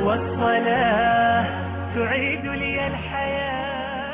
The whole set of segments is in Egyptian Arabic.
والصلاة تعيد لي الحياة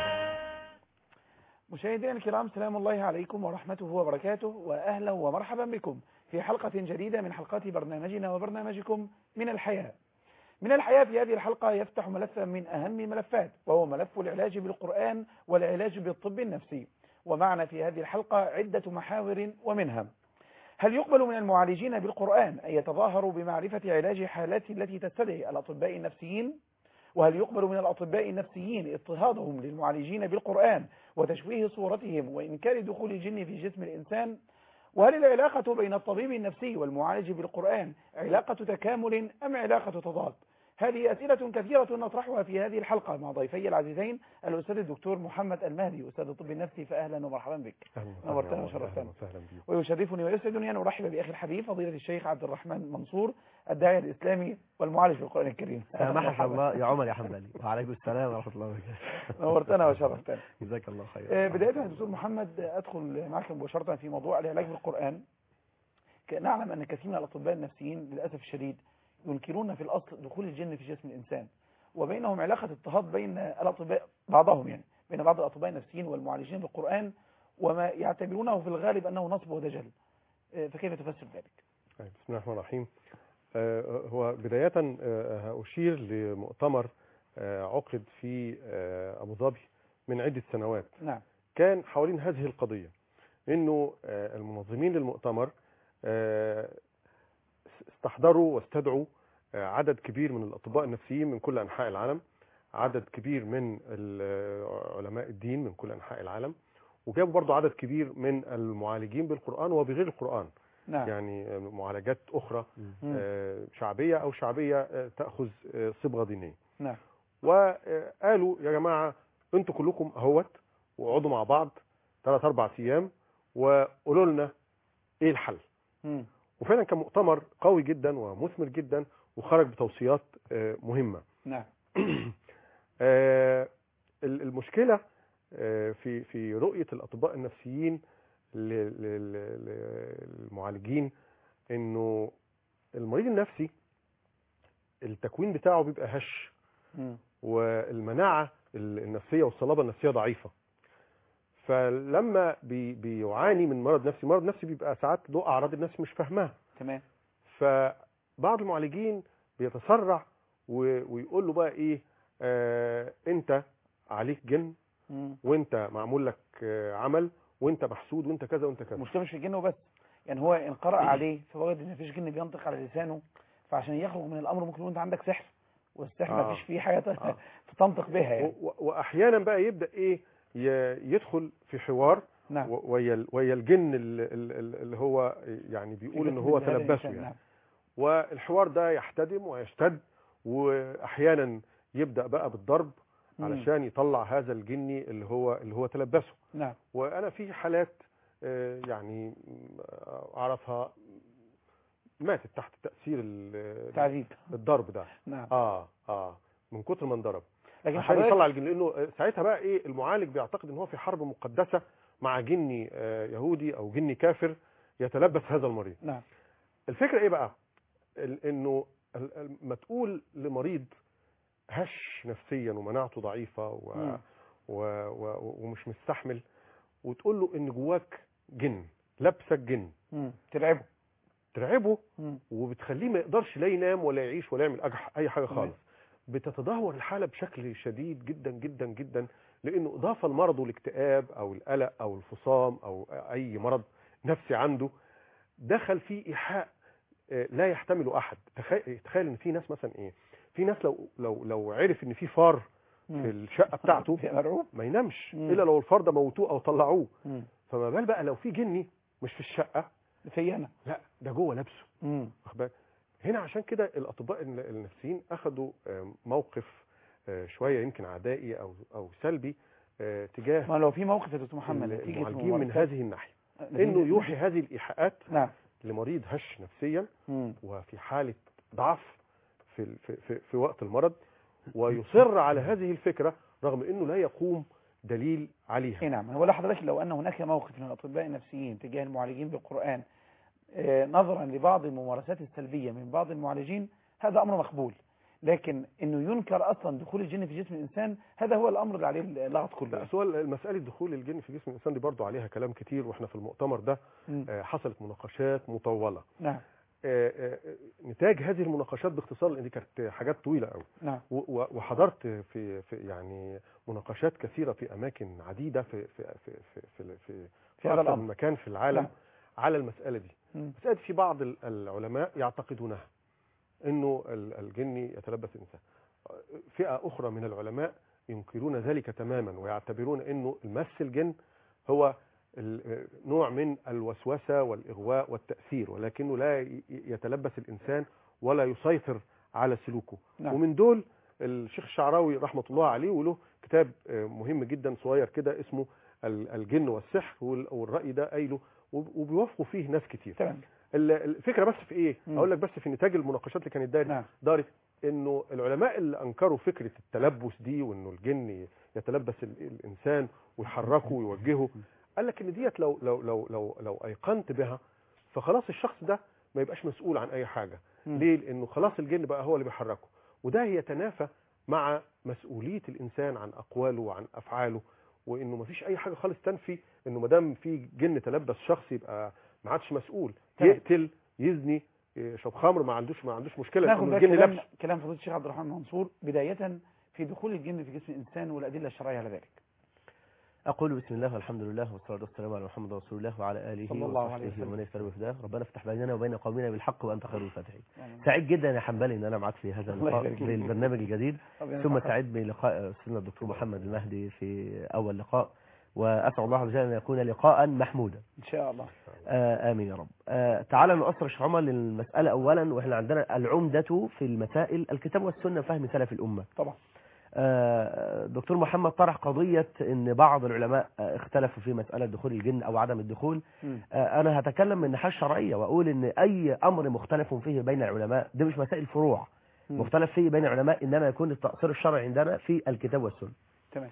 مشاهدينا الكرام سلام الله عليكم ورحمته وبركاته وأهلا ومرحبا بكم في حلقة جديدة من حلقات برنامجنا وبرنامجكم من الحياة من الحياة في هذه الحلقة يفتح ملفا من أهم الملفات وهو ملف العلاج بالقرآن والعلاج بالطب النفسي ومعنا في هذه الحلقة عدة محاور ومنها هل يقبل من المعالجين بالقرآن أن يتظاهروا بمعرفة علاج حالات التي تستدعي الأطباء النفسيين وهل يقبل من الأطباء النفسيين اضطهادهم للمعالجين بالقرآن وتشويه صورتهم وإنكار دخول الجن في جسم الإنسان وهل العلاقة بين الطبيب النفسي والمعالج بالقرآن علاقة تكامل أم علاقة تضاد هذه أسئلة كثيرة نطرحها في هذه الحلقة مع ضيفي العزيزين الأستاذ الدكتور محمد المهدي أستاذ الطب النفسي فأهلا ومرحبا بك نورتنا وشرفتنا ويشرفني ويسعدني أن أرحب بأخي الحبيب فضيلة الشيخ عبد الرحمن منصور الداعية الإسلامي والمعالج بالقرآن الكريم سامحك الله يا عمر يا حنبلي وعليكم السلام ورحمة الله وبركاته نورتنا وشرفتنا جزاك الله خير آه، بداية يا دكتور محمد أدخل معك مباشرة في موضوع العلاج بالقرآن نعلم أن كثير من الأطباء النفسيين للأسف الشديد ينكرون في الأصل دخول الجن في جسم الإنسان وبينهم علاقة اضطهاد بين الأطباء بعضهم يعني بين بعض الأطباء النفسيين والمعالجين بالقرآن وما يعتبرونه في الغالب أنه نصب ودجل آه، فكيف تفسر ذلك؟ طيب، بسم الله الرحمن الرحيم آه، هو بداية آه، أشير لمؤتمر آه، عقد في آه، أبو ظبي من عدة سنوات نعم كان حوالين هذه القضية إنه آه، المنظمين للمؤتمر آه، استحضروا واستدعوا آه، عدد كبير من الأطباء النفسيين من كل أنحاء العالم عدد كبير من ال- علماء الدين من كل أنحاء العالم وجابوا برضو عدد كبير من المعالجين بالقرآن وبغير القرآن نعم يعني آه، معالجات أخرى مم. آه، شعبية أو شعبية آه، تأخذ آه، صبغة دينية نعم وقالوا يا جماعة انتوا كلكم اهوت واقعدوا مع بعض ثلاث اربع ايام وقولوا لنا ايه الحل مم. وفعلا كان مؤتمر قوي جدا ومثمر جدا وخرج بتوصيات آه، مهمة نعم آه، ال- المشكلة آه، في في رؤية الأطباء النفسيين ل- ل- ل- للمعالجين إنه المريض النفسي التكوين بتاعه بيبقى هش مم. والمناعة ال- النفسية والصلابة النفسية ضعيفة فلما بي بيعاني من مرض نفسي مرض نفسي بيبقى ساعات له أعراض النفس مش فاهماها تمام فبعض المعالجين بيتسرع و- ويقول له بقى ايه آه انت عليك جن مم. وانت معمول لك آه عمل وانت محسود وانت كذا وانت كذا المشكلة مش في الجن وبس يعني هو ان قرأ عليه فوجد ان مفيش جن بينطق على لسانه فعشان يخرج من الامر ممكن يكون انت عندك سحر والسحر آه. مفيش فيه حاجة آه. تنطق بها و- يعني و- واحيانا بقى يبدا ايه ي- يدخل في حوار نعم و- ويا ال- ويا الجن ال- ال- ال- اللي هو يعني بيقول ان هو في هذا تلبسه الإنسان، يعني نعم. والحوار ده يحتدم ويشتد واحيانا يبدا بقى بالضرب مم. علشان يطلع هذا الجني اللي هو اللي هو تلبسه نعم وانا في حالات آه، يعني آه، اعرفها ماتت تحت تاثير ال- تعذيب الضرب ده نعم اه اه من كتر ما انضرب لكن عشان حضرتك يطلع الجن لانه آه، ساعتها بقى ايه المعالج بيعتقد ان هو في حرب مقدسه مع جني آه، يهودي او جني كافر يتلبس هذا المريض نعم الفكره ايه بقى ال- انه ال- ال- ما تقول لمريض هش نفسيا ومناعته ضعيفه و... مم. و... و... ومش مستحمل وتقول له ان جواك جن لابسك جن مم. تلعبه ترعبه مم. وبتخليه ما يقدرش لا ينام ولا يعيش ولا يعمل أج- اي حاجه تمام. خالص بتتدهور الحاله بشكل شديد جدا جدا جدا لانه اضافه لمرضه الاكتئاب او القلق او الفصام او اي مرض نفسي عنده دخل فيه ايحاء آه، لا يحتمله احد تخيل تخيل ان في ناس مثلا ايه في ناس لو لو لو عرف ان في فار في مم. الشقه بتاعته في مرعوب ما ينامش مم. الا لو الفار ده موتوه او طلعوه مم. فما بال بقى لو في جني مش في الشقه في انا لا ده جوه لابسه مم. واخد بالك؟ هنا عشان كده الاطباء الن- النفسيين اخذوا آه، موقف آه، شويه يمكن عدائي او او سلبي آه، تجاه ما لو في موقف يا دكتور محمد نتيجة المعالجين من ممارسات- هذه الناحيه نتيجة- انه يوحي هذه الايحاءات نعم لمريض هش نفسيا مم. وفي حاله ضعف في ال- في في, في وقت المرض ويصر على هذه الفكره رغم انه لا يقوم دليل عليها اي نعم ولا حضرتك لو ان هناك موقف من الاطباء النفسيين تجاه المعالجين بالقران آه، نظرا لبعض الممارسات السلبيه من بعض المعالجين هذا امر مقبول لكن انه ينكر اصلا دخول الجن في جسم الانسان هذا هو الامر اللي عليه اللغط لا كله سؤال مسألة دخول الجن في جسم الإنسان دي برضو عليها كلام كتير وإحنا في المؤتمر ده مم. آه، حصلت مناقشات مطولة نعم آه، آه، نتاج هذه المناقشات باختصار لأن دي كانت حاجات طويلة قوي نعم و- و- وحضرت في في يعني مناقشات كثيرة في أماكن عديدة في في في في في, في, في هذا أكثر الأمر. من مكان في العالم نعم. على المسألة دي مم. مسألة في بعض ال- العلماء يعتقدونها إنه ال- الجن يتلبس الإنسان فئة أخرى من العلماء ينكرون ذلك تماما ويعتبرون إنه المس الجن هو ال- نوع من الوسوسة والإغواء والتأثير ولكنه لا ي- يتلبس الإنسان ولا يسيطر على سلوكه نعم. ومن دول الشيخ الشعراوي رحمة الله عليه وله كتاب آه، مهم جدا صغير كده اسمه ال- الجن والسحر وال- والرأي ده قايله وب- وبيوافقوا فيه ناس كتير تمام ال- الفكرة بس في ايه مم. اقول لك بس في نتاج المناقشات اللي كانت دارت نعم دارت انه العلماء اللي انكروا فكرة التلبس دي وانه الجن يتلبس ال- الانسان ويحركه ويوجهه قال لك ان ديت لو لو لو لو لو ايقنت بها فخلاص الشخص ده ما يبقاش مسؤول عن اي حاجة مم. ليه لانه خلاص الجن بقى هو اللي بيحركه وده يتنافى مع مسؤولية الانسان عن اقواله وعن افعاله وانه ما فيش اي حاجة خالص تنفي انه ما دام في جن تلبس شخص يبقى ما عادش مسؤول تمام. يقتل يزني يشرب خمر ما عندوش ما عندوش مشكله ناخد لأنه بقى الجن كلام لبس كلام فضيله الشيخ عبد الرحمن منصور بدايه في دخول الجن في جسم الانسان والادله الشرعيه على ذلك أقول بسم الله والحمد لله والصلاة والسلام على محمد رسول الله وعلى آله صلى الله عليه وصحبه وسلم. ومن يسر بفداه ربنا افتح بيننا وبين قومنا بالحق وأنت خير الفاتحين يعني سعيد جدا يا حنبلي ان انا معاك في هذا الله اللقاء يبارك فيك. في البرنامج الجديد ربنا ثم يسعدك. سعيد بلقاء سيدنا الدكتور محمد المهدي في اول لقاء واسال الله عز وجل ان يكون لقاء محمودا ان شاء الله آه امين يا رب آه تعال نؤثر يا شيخ عمر للمساله اولا واحنا عندنا العمده في المسائل الكتاب والسنه فهم سلف الامه طبعا آه، دكتور محمد طرح قضية ان بعض العلماء آه، اختلفوا في مسألة دخول الجن او عدم الدخول مم. آه، انا هتكلم من الناحية الشرعية واقول ان اي امر مختلف فيه بين العلماء ده مش مسائل فروع مم. مختلف فيه بين العلماء انما يكون التأثير الشرعي عندنا في الكتاب والسنة تمام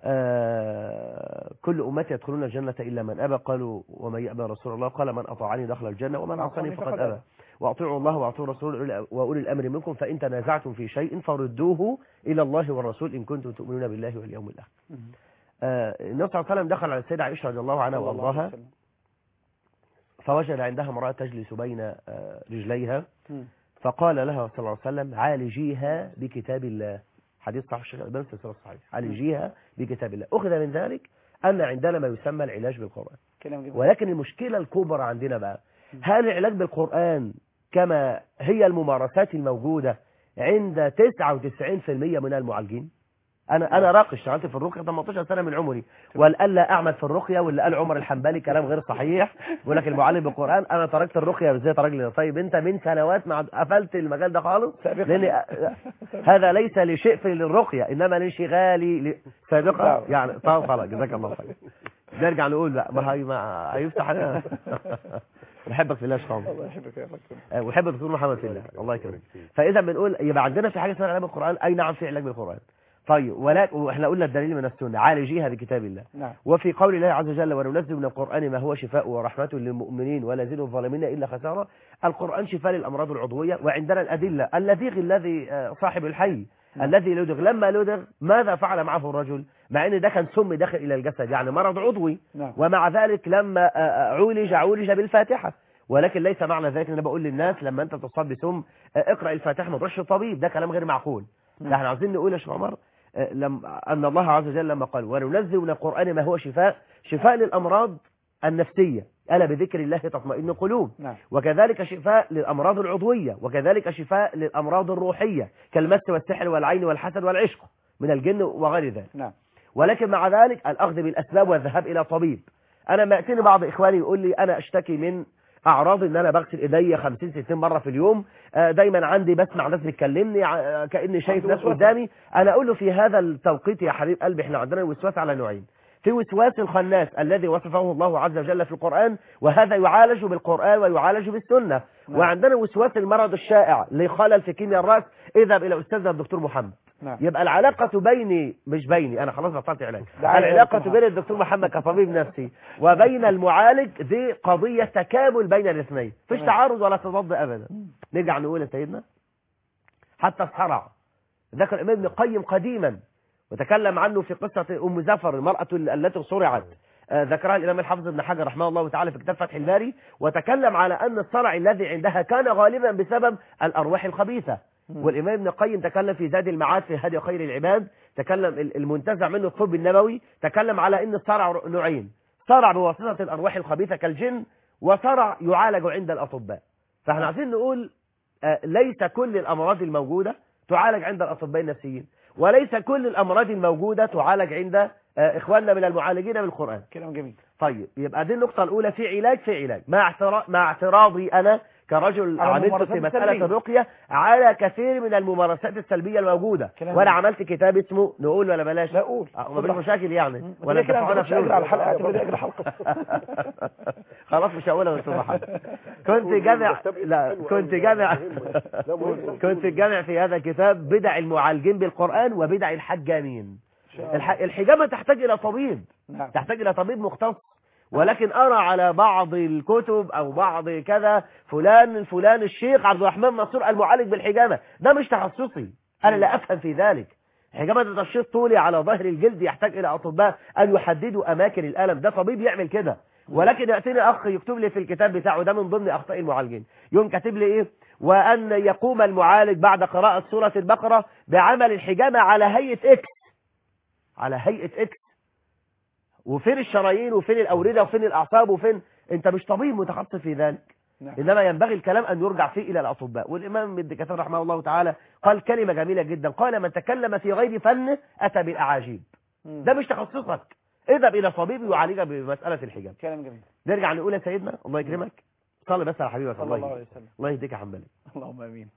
آه، كل أمتي يدخلون الجنة إلا من أبى قالوا ومن يأبى رسول الله قال من أطاعني دخل الجنة ومن عصاني فقد أبى وأطيعوا الله وأطيعوا الرسول وأولي الأمر منكم فإن تنازعتم في شيء فردوه إلى الله والرسول إن كنتم تؤمنون بالله واليوم الآخر مم. آه، النبي صلى الله عليه وسلم دخل على السيدة عائشة رضي الله عنها صلى الله عليه وأرضاها وسلم. فوجد عندها امرأة تجلس بين آه، رجليها مم. فقال لها صلى الله عليه وسلم عالجيها بكتاب الله حديث صحيح الشيخ الألباني في السلسلة الصحيح عالجيها بكتاب الله أخذ من ذلك أن عندنا ما يسمى العلاج بالقرآن كلام جميل ولكن المشكلة الكبرى عندنا بقى هل العلاج بالقرآن كما هي الممارسات الموجودة عند 99% من المعالجين انا انا راقي اشتغلت في الرقيه 18 سنه من عمري والان لا اعمل في الرقيه واللي قال عمر الحنبلي كلام غير صحيح بيقول لك المعلم بالقران انا تركت الرقيه ذات رجل طيب انت من سنوات ما عد- قفلت المجال ده خالص سابقاً. لان هذا ليس لشئف للرقيه انما لانشغالي ل- سابقا نعم. يعني طب خلاص جزاك الله خير نرجع نقول بقى ما هي ما هيفتح علينا بحبك في الله يا شيخ عمر الله يحبك يا رب آه، ويحب الدكتور محمد في الله الله يكرمك فاذا بنقول يبقى عندنا في حاجه اسمها علاج بالقران اي نعم في علاج بالقران طيب ولكن واحنا قلنا الدليل من السنه عالجيها بكتاب الله نعم وفي قول الله عز وجل وننزل من القرآن ما هو شفاء ورحمة للمؤمنين ولا يزيد الظالمين إلا خسارة القرآن شفاء للأمراض العضوية وعندنا الأدلة اللذيغ الذي آه، صاحب الحي نعم. الذي لدغ لما لدغ ماذا فعل معه الرجل مع ان ده كان سم داخل الى الجسد يعني مرض عضوي نعم ومع ذلك لما آه، آه، عولج عولج بالفاتحة ولكن ليس معنى ذلك ان انا بقول للناس لما انت تصاب بسم آه، اقرا الفاتحه ما تروحش الطبيب ده كلام غير معقول نعم. ده احنا عاوزين نقول يا شيخ عمر آه، لم ان الله عز وجل لما قال وننزل من القران ما هو شفاء شفاء للامراض النفسيه الا بذكر الله تطمئن القلوب نعم وكذلك شفاء للامراض العضويه وكذلك شفاء للامراض الروحيه كالمس والسحر والعين والحسد والعشق من الجن وغير ذلك نعم ولكن مع ذلك الأخذ بالأسباب والذهاب إلى طبيب أنا ما يأتيني بعض إخواني يقول لي أنا أشتكي من أعراض إن أنا بغسل إيدي 50 60 مرة في اليوم آه، دايما عندي بسمع ناس بتكلمني ع- كأني شايف عنده ناس وسواس. قدامي. قدامي أنا أقول له في هذا التوقيت يا حبيب قلبي إحنا عندنا الوسواس على نوعين في وسواس الخناس الذي وصفه الله عز وجل في القرآن وهذا يعالج بالقرآن ويعالج بالسنة نعم. وعندنا وسواس المرض الشائع لخلل في كيمياء الرأس اذهب إلى أستاذنا الدكتور محمد نعم يبقى العلاقة بيني مش بيني أنا خلاص بطلت علاج ده عايز العلاقة دكتور بين الدكتور محمد كطبيب نفسي وبين المعالج دي قضية تكامل بين الاثنين مفيش تمام. تعارض ولا تضاد أبدا نرجع نقول يا سيدنا حتى الصرع ذكر الإمام ابن القيم قديما وتكلم عنه في قصة أم زفر المرأة التي صرعت آه، ذكرها الإمام الحافظ ابن حجر رحمه الله تعالى في كتاب فتح الباري وتكلم على أن الصرع الذي عندها كان غالبا بسبب الأرواح الخبيثة والإمام ابن القيم تكلم في زاد المعاد في هدي خير العباد تكلم ال- المنتزع منه الطب النبوي تكلم على أن الصرع نوعين صرع بواسطة الأرواح الخبيثة كالجن وصرع يعالج عند الأطباء فاحنا عايزين نقول آه، ليس كل الأمراض الموجودة تعالج عند الأطباء النفسيين وليس كل الأمراض الموجودة تعالج عند آه، إخواننا من المعالجين بالقرآن كلام جميل طيب يبقى دي النقطة الأولى في علاج في علاج مع اعترا- مع اعتراضي أنا كرجل على عملت الممارسات في مسألة السلبية. الرقية على كثير من الممارسات السلبية الموجودة كلام وأنا جميل. عملت كتاب اسمه نقول ولا بلاش لا قول آه، مفيش مشاكل يعني مم. ولا كده كده تدفعونا انت اجر على الحلقه فلوس اعتبر دي اجر حلقه خلاص مش هقولها بس محمد كنت جامع لا كنت جامع لا مهم كنت جامع في هذا الكتاب بدع المعالجين بالقرآن وبدع الحجامين الح- الحجامة تحتاج إلى طبيب نعم تحتاج إلى طبيب مختص ولكن أرى على بعض الكتب أو بعض كذا فلان فلان الشيخ عبد الرحمن منصور المعالج بالحجامة ده مش تخصصي أنا لا أفهم في ذلك حجامة ده تشريط طولي على ظهر الجلد يحتاج إلى أطباء أن يحددوا أماكن الألم ده طبيب يعمل كده ولكن يأتيني أخ يكتب لي في الكتاب بتاعه ده من ضمن أخطاء المعالجين يوم كاتب لي إيه وأن يقوم المعالج بعد قراءة سورة البقرة بعمل الحجامة على هيئة إكس على هيئة إكس وفين الشرايين وفين الأوردة وفين الأعصاب وفين أنت مش طبيب متخصص في ذلك نعم إنما ينبغي الكلام أن يرجع فيه إلى الأطباء والإمام ابن كثير رحمه الله تعالى قال كلمة جميلة جدا قال من تكلم في غير فن أتى بالأعاجيب مم. ده مش تخصصك اذهب إلى طبيب يعالجك بمسألة الحجاب كلام جميل نرجع نقول يا سيدنا الله يكرمك صلي بس على حبيبك صلى الله الله عليه يهديك وسلم الله يهديك يا حنبلي اللهم امين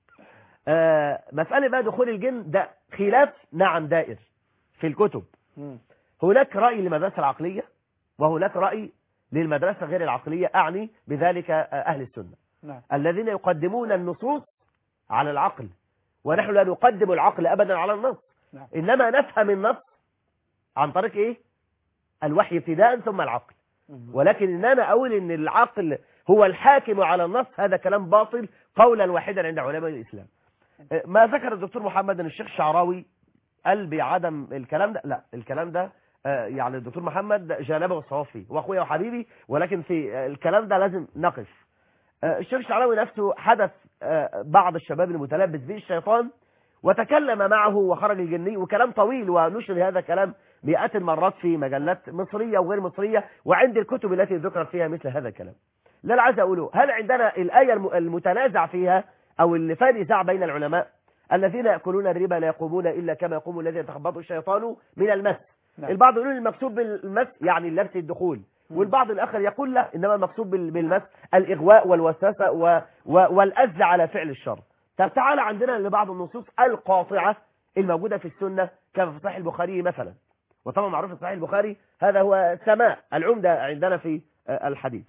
آه مسألة بقى دخول الجن ده خلاف نعم دائر في الكتب مم. هناك رأي للمدرسة العقلية وهناك رأي للمدرسة غير العقلية أعني بذلك آه، أهل السنة نعم الذين يقدمون النصوص على العقل ونحن لا نقدم العقل أبدا على النص نعم. إنما نفهم النص عن طريق إيه الوحي ابتداء ثم العقل مم. ولكن إن أنا أقول إن العقل هو الحاكم على النص هذا كلام باطل قولا واحدا عند علماء الإسلام آه، ما ذكر الدكتور محمد أن الشيخ شعراوي قال بعدم الكلام ده لا الكلام ده آه، يعني الدكتور محمد جانبه الصواب فيه واخويا وحبيبي ولكن في آه، الكلام ده لازم نقف آه، الشيخ شعراوي نفسه حدث آه، بعض الشباب المتلبس به الشيطان وتكلم معه وخرج الجني وكلام طويل ونشر هذا الكلام مئات المرات في مجلات مصرية وغير مصرية وعند الكتب التي ذكرت فيها مثل هذا الكلام لا أنا عايز أقوله هل عندنا الآية الم- المتنازع فيها أو اللي فيها نزاع بين العلماء الذين يأكلون الربا لا يقومون إلا كما يقوم الذي يتخبطه الشيطان من المس نعم. البعض يقول المقصود بالمس يعني اللبس الدخول والبعض الآخر يقول لا إنما المقصود بال- بالمس الإغواء والوسوسة و... و... والأذى على فعل الشر طب تعالى عندنا لبعض النصوص القاطعة الموجودة في السنة كما في صحيح البخاري مثلا وطبعا معروف في صحيح البخاري هذا هو سماء العمدة عندنا في آه، الحديث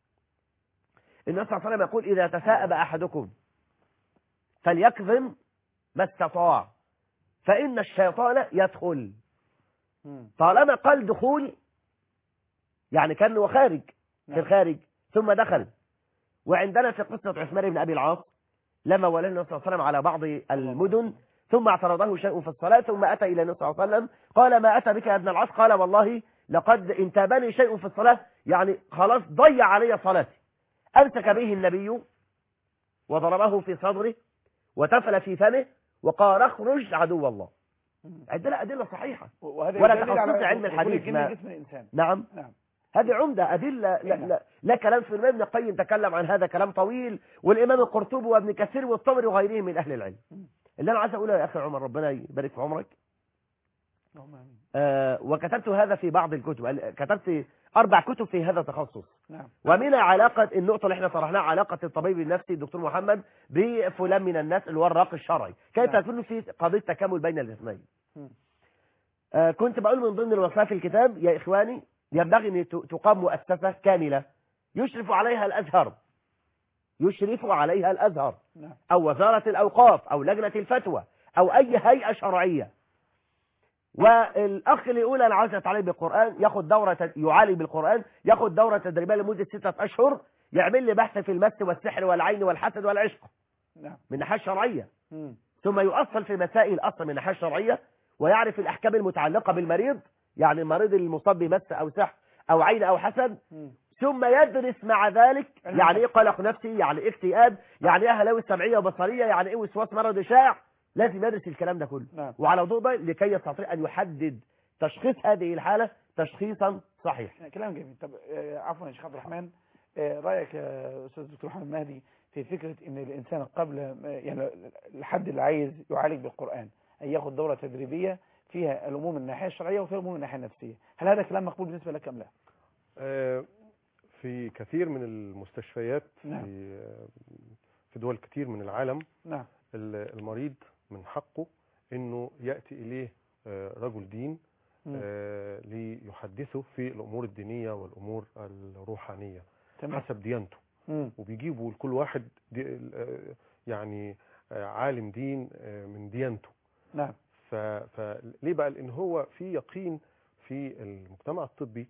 النبي صلى الله عليه وسلم يقول إذا تثاءب أحدكم فليكظم ما استطاع فإن الشيطان يدخل مم. طالما قال دخول يعني كان هو خارج في نعم. الخارج ثم دخل وعندنا في قصة عثمان بن أبي العاص لما ولى النبي صلى الله عليه وسلم على بعض المدن ثم اعترضه شيء في الصلاة ثم أتى إلى النبي صلى الله عليه وسلم قال ما أتى بك يا ابن العاص قال والله لقد انتابني شيء في الصلاة يعني خلاص ضيع علي صلاتي أمسك به النبي وضربه في صدره وتفل في فمه وقال اخرج عدو الله مم. عندنا أدلة صحيحة وهذا ولا يدلل تخصص على علم دخول الحديث، الجن ما- جسم الانسان نعم نعم هذه عمدة أدلة لا, نعم. لا, لا كلام في الإمام ابن القيم تكلم عن هذا كلام طويل والإمام القرطبي وابن كثير والطبري وغيرهم من أهل العلم اللي أنا عايز أقوله يا أخي عمر ربنا يبارك في عمرك اللهم امين آه وكتبت هذا في بعض الكتب ال- كتبت أربع كتب في هذا التخصص نعم ومنها علاقة النقطة اللي احنا طرحناها علاقة الطبيب النفسي الدكتور محمد بفلان من الناس اللي هو الراقي الشرعي كيف نعم. تكون في قضية تكامل بين الاثنين مم. آه كنت بقول من ضمن الوصايا في الكتاب يا إخواني ينبغي أن ت- تقام مؤسسة كاملة يشرف عليها الأزهر يشرف عليها الأزهر نعم أو وزارة الأوقاف أو لجنة الفتوى أو أي هيئة شرعية والأخ اللي يقول أنا عاوز أتعلم بالقرآن ياخد دورة تد- يعالج بالقرآن ياخد دورة تدريبية لمدة ستة أشهر يعمل لي بحث في المس والسحر والعين والحسد والعشق نعم من الناحية الشرعية مم. ثم يؤصل في مسائل اصلا من الناحيه الشرعيه ويعرف الاحكام المتعلقه بالمريض يعني المريض المصاب بمس او سحر او عين او حسد مم. ثم يدرس مع ذلك علم يعني ايه النفس. قلق نفسي يعني ايه اكتئاب يعني ايه هلاوس سمعيه وبصريه يعني ايه وسواس مرض شائع لازم يدرس الكلام ده كله نعم وعلى ضوء ده لكي يستطيع ان يحدد تشخيص هذه الحاله تشخيصا صحيح كلام جميل طب آه، عفوا يا شيخ عبد الرحمن آه، رايك يا استاذ الدكتور محمد مهدي في فكره ان الانسان قبل آه، يعني الحد اللي عايز يعالج بالقران ان ياخد دوره تدريبيه فيها الامور من الناحيه الشرعيه وفيها الامور من الناحيه النفسيه هل هذا كلام مقبول بالنسبه لك ام لا آه، في كثير من المستشفيات نعم. في آه، في دول كتير من العالم نعم ال- المريض من حقه انه ياتي اليه آه، رجل دين مم. آه، ليحدثه في الامور الدينيه والامور الروحانيه تمام حسب ديانته مم. وبيجيبوا لكل واحد دي آه، يعني آه، عالم دين آه، من ديانته نعم ف- فليه بقى لان هو في يقين في المجتمع الطبي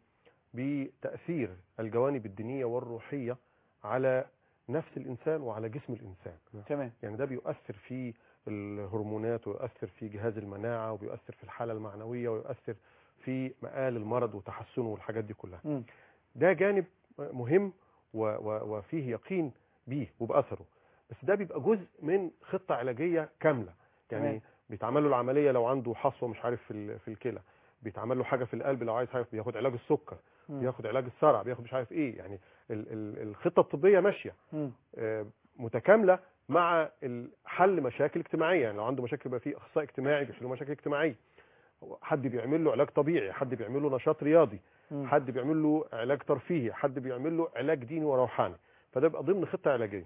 بتاثير الجوانب الدينيه والروحيه على نفس الانسان وعلى جسم الانسان تمام يعني ده بيؤثر في الهرمونات ويؤثر في جهاز المناعه وبيؤثر في الحاله المعنويه ويؤثر في مآل المرض وتحسنه والحاجات دي كلها مم. ده جانب مهم و و وفيه يقين بيه وبأثره بس ده بيبقى جزء من خطة علاجية كاملة يعني تمام. بيتعمل له العملية لو عنده حصوة مش عارف في ال- في الكلى بيتعمل له حاجة في القلب لو عايز حاجة بياخد علاج السكر مم. بياخد علاج الصرع بياخد مش عارف ايه يعني ال ال الخطة الطبية ماشية مم. آه، متكاملة مع ال- حل مشاكل اجتماعية يعني لو عنده مشاكل يبقى فيه أخصائي اجتماعي بيحل له مشاكل اجتماعية حد بيعمل له علاج طبيعي حد بيعمل له نشاط رياضي مم. حد بيعمل له علاج ترفيهي حد بيعمل له علاج ديني وروحاني فده بيبقى ضمن خطه علاجيه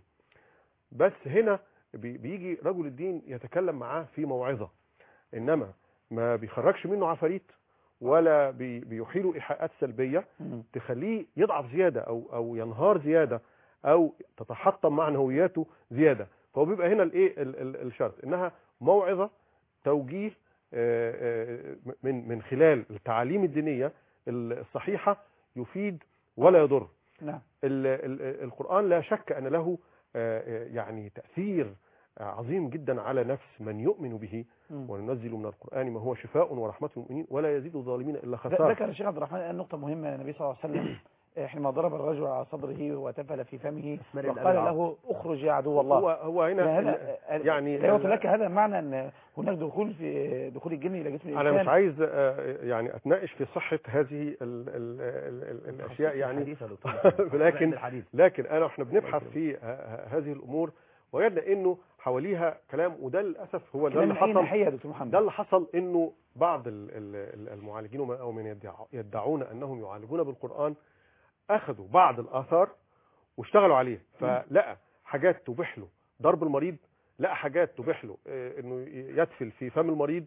بس هنا بي- بيجي رجل الدين يتكلم معاه في موعظه انما ما بيخرجش منه عفاريت ولا بي- بيحيله ايحاءات سلبيه مم. تخليه يضعف زياده او او ينهار زياده او تتحطم معنوياته زياده فهو بيبقى هنا الايه ال- ال- الشرط انها موعظه توجيه آه، آه، من من خلال التعاليم الدينيه الصحيحه يفيد ولا يضر نعم ال- ال- القرآن لا شك أن له آه، آه، يعني تأثير آه، عظيم جدا على نفس من يؤمن به مم. وننزل من القرآن ما هو شفاء ورحمة للمؤمنين ولا يزيد الظالمين إلا ذ- خسارة ذكر الشيخ عبد الرحمن الآن نقطة مهمة النبي صلى الله عليه وسلم آه، حينما ضرب الرجل على صدره وتفل في فمه أسمر وقال الأبعاد. له اخرج يا عدو الله هو هو هنا يعني ال- هذا يعني لا يوصل ال- لك هذا معنى ان هناك دخول في دخول الجن الى جسم الانسان أنا مش عايز آه، يعني أتناقش في صحة هذه ال ال ال ال الأشياء يعني الحديث يا دكتور. لكن الحديث. لكن انا احنا بنبحث في ه- ه- هذه الامور وجدنا انه حواليها كلام وده للاسف هو ده كلام اللي من اي حصل ناحيه يا دكتور محمد ده اللي حصل انه بعض ال- ال- ال- المعالجين ومن- او من يدعو- يدعون انهم يعالجون بالقران اخذوا بعض الاثار واشتغلوا عليها فلقى حاجات تبيح له ضرب المريض لقى حاجات تبيح له آه، انه يدفل في فم المريض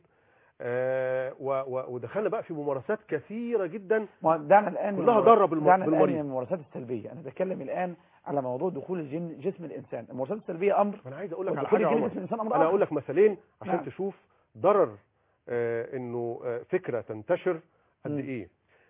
آه، و- و- ودخلنا بقى في ممارسات كثيره جدا ما دعنا الان من كلها الممارسات- ضرب بالم- دعنا الان بالمريض. من الممارسات السلبيه انا بتكلم الان على موضوع دخول الجن جسم الانسان الممارسات السلبيه امر انا عايز اقول لك على ودخول حاجه يا الجن عمر جسم الانسان امر انا آخر. اقول لك مثالين عشان نعم. تشوف ضرر آه انه آه فكره تنتشر قد مم. ايه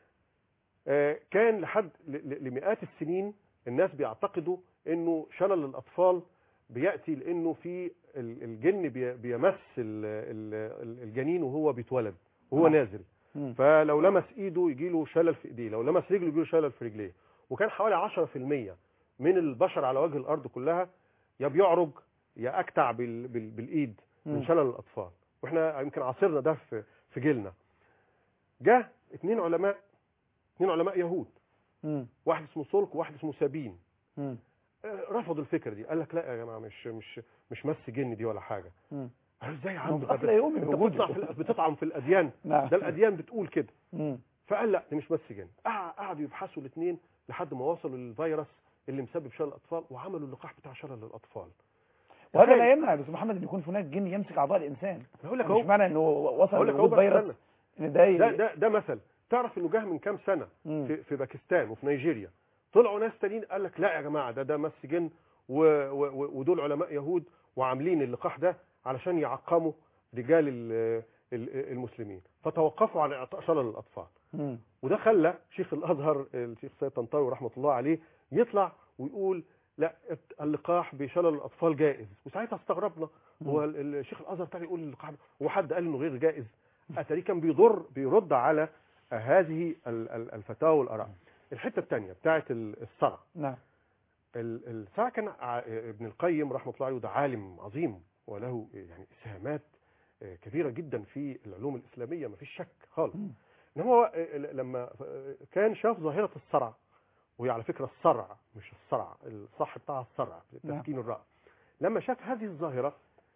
آه كان لحد ل- ل- لمئات السنين الناس بيعتقدوا انه شلل الاطفال بياتي لانه في ال- الجن بي- بيمس ال- ال- ال- الجنين وهو بيتولد وهو نعم. نازل مم. فلو لمس ايده يجي له شلل في ايديه لو لمس رجله يجي له شلل في رجليه وكان حوالي 10% من البشر على وجه الارض كلها يا بيعرج يا اكتع بال بال بالايد مم. من شلل الاطفال واحنا يمكن عاصرنا ده في في جيلنا جه اثنين علماء اثنين علماء يهود مم. واحد اسمه سولك وواحد اسمه سابين مم. آه، رفضوا الفكره دي قال لك لا يا جماعه مش مش مش مس جن دي ولا حاجه مم. قالوا ازاي يا هم عم في ده- أصل يومي انت موجود. بتطلع في ال- بتطعم في الاديان نعم ده الاديان بتقول كده مم. فقال لا دي مش بس جن قع- قعدوا يبحثوا الاثنين لحد ما وصلوا للفيروس اللي مسبب شلل الاطفال وعملوا اللقاح بتاع شلل الاطفال وهذا تخيل- لا يمنع يا دكتور محمد ان يكون هناك جن يمسك اعضاء الانسان بقول لك مش اهو معنى انه وصل بقول لك اهو لوجود بقى فيروس استنى. ان ده ي- ده ده ده مثل تعرف انه جه من كام سنه مم. في, في باكستان وفي نيجيريا طلعوا ناس تانيين قال لك لا يا جماعه ده ده مس جن و و و ودول علماء يهود وعاملين اللقاح ده علشان يعقموا رجال ال- ال- المسلمين فتوقفوا عن اعطاء شلل الاطفال مم. وده خلى شيخ الازهر الشيخ سيد طنطاوي رحمه الله عليه يطلع ويقول لا اللقاح بشلل الاطفال جائز وساعتها استغربنا هو ال- ال- الشيخ الازهر طلع يقول اللقاح هو حد قال انه غير جائز اتاري كان بيضر بيرد على هذه ال- ال- الفتاوى والاراء الحته الثانيه بتاعت ال- الصرع نعم ال- الصرع كان ع- ابن القيم رحمه الله عليه وده عالم عظيم وله يعني اسهامات آه، كبيره جدا في العلوم الاسلاميه ما فيش شك خالص مم. ان هو آه، لما آه، كان شاف ظاهره الصرع وهي على فكره الصرع مش الصرع الصح بتاعها الصرع نعم. تسكين الراء لما شاف هذه الظاهره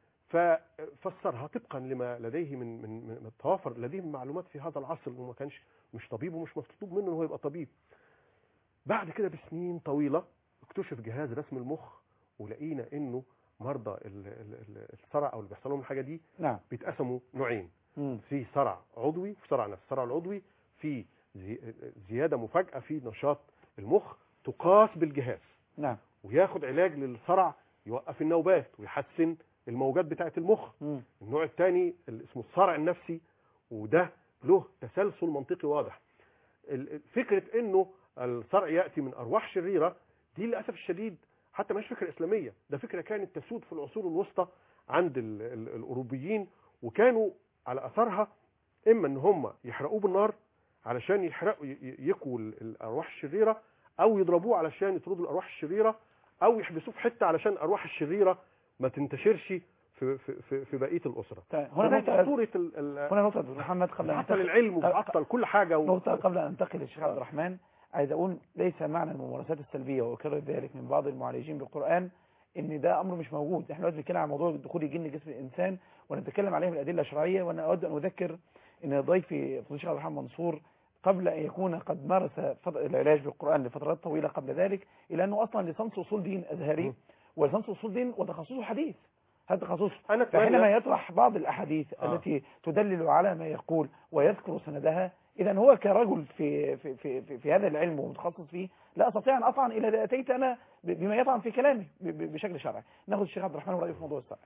ففسرها طبقا لما لديه من من من من توافر لديه من معلومات في هذا العصر انه ما كانش مش طبيب ومش مطلوب منه ان هو يبقى طبيب بعد كده بسنين طويله اكتشف جهاز رسم المخ ولقينا انه مرضى ال- ال- ال- الصرع او اللي بيحصل لهم الحاجه دي نعم بيتقسموا نوعين مم. في صرع عضوي في صرع نفسي الصرع العضوي في زي- زياده مفاجاه في نشاط المخ تقاس بالجهاز نعم وياخد علاج للصرع يوقف النوبات ويحسن الموجات بتاعه المخ مم. النوع الثاني اللي اسمه الصرع النفسي وده له تسلسل منطقي واضح ال- ال- فكره انه الصرع ياتي من ارواح شريره دي للاسف الشديد حتى مش فكره اسلاميه ده فكره كانت تسود في العصور الوسطى عند ال ال الاوروبيين وكانوا على اثرها اما ان هم يحرقوه بالنار علشان يحرقوا ي- ي- يكوا ال- الارواح الشريره او يضربوه علشان يطردوا الارواح الشريره او يحبسوه في حته علشان الارواح الشريره ما تنتشرش في في في, في بقيه الاسره طيب، هنا هنا نقطة خطوره ال- ال- هنا نقطة دكتور محمد قبل أن تعطل ننتقل- العلم وتعطل كل حاجه و... نقطة قبل أن أنتقل للشيخ عبد الرحمن عايز أقول ليس معنى الممارسات السلبية وأكرر ذلك من بعض المعالجين بالقرآن إن ده أمر مش موجود إحنا دلوقتي بنتكلم عن موضوع دخول الجن جسم الإنسان ونتكلم عليه من الأدلة الشرعية وأنا أود أن أذكر إن ضيفي فضيل الشيخ عبد الرحمن منصور قبل أن يكون قد مارس فض- العلاج بالقرآن لفترات طويلة قبل ذلك إلى أنه أصلا ليسانس أصول دين أزهري م. وليسانس أصول دين وتخصصه حديث هذا تخصصه انا فحينما اتمنى يطرح بعض الأحاديث آه. التي تدلل على ما يقول ويذكر سندها إذا هو كرجل في في في في, في هذا العلم ومتخصص فيه لا أستطيع أن أطعن إلى إذا أتيت أنا ب- بما يطعن في كلامي ب- ب- بشكل شرعي ناخذ الشيخ عبد الرحمن ورأيه في موضوع الصلاة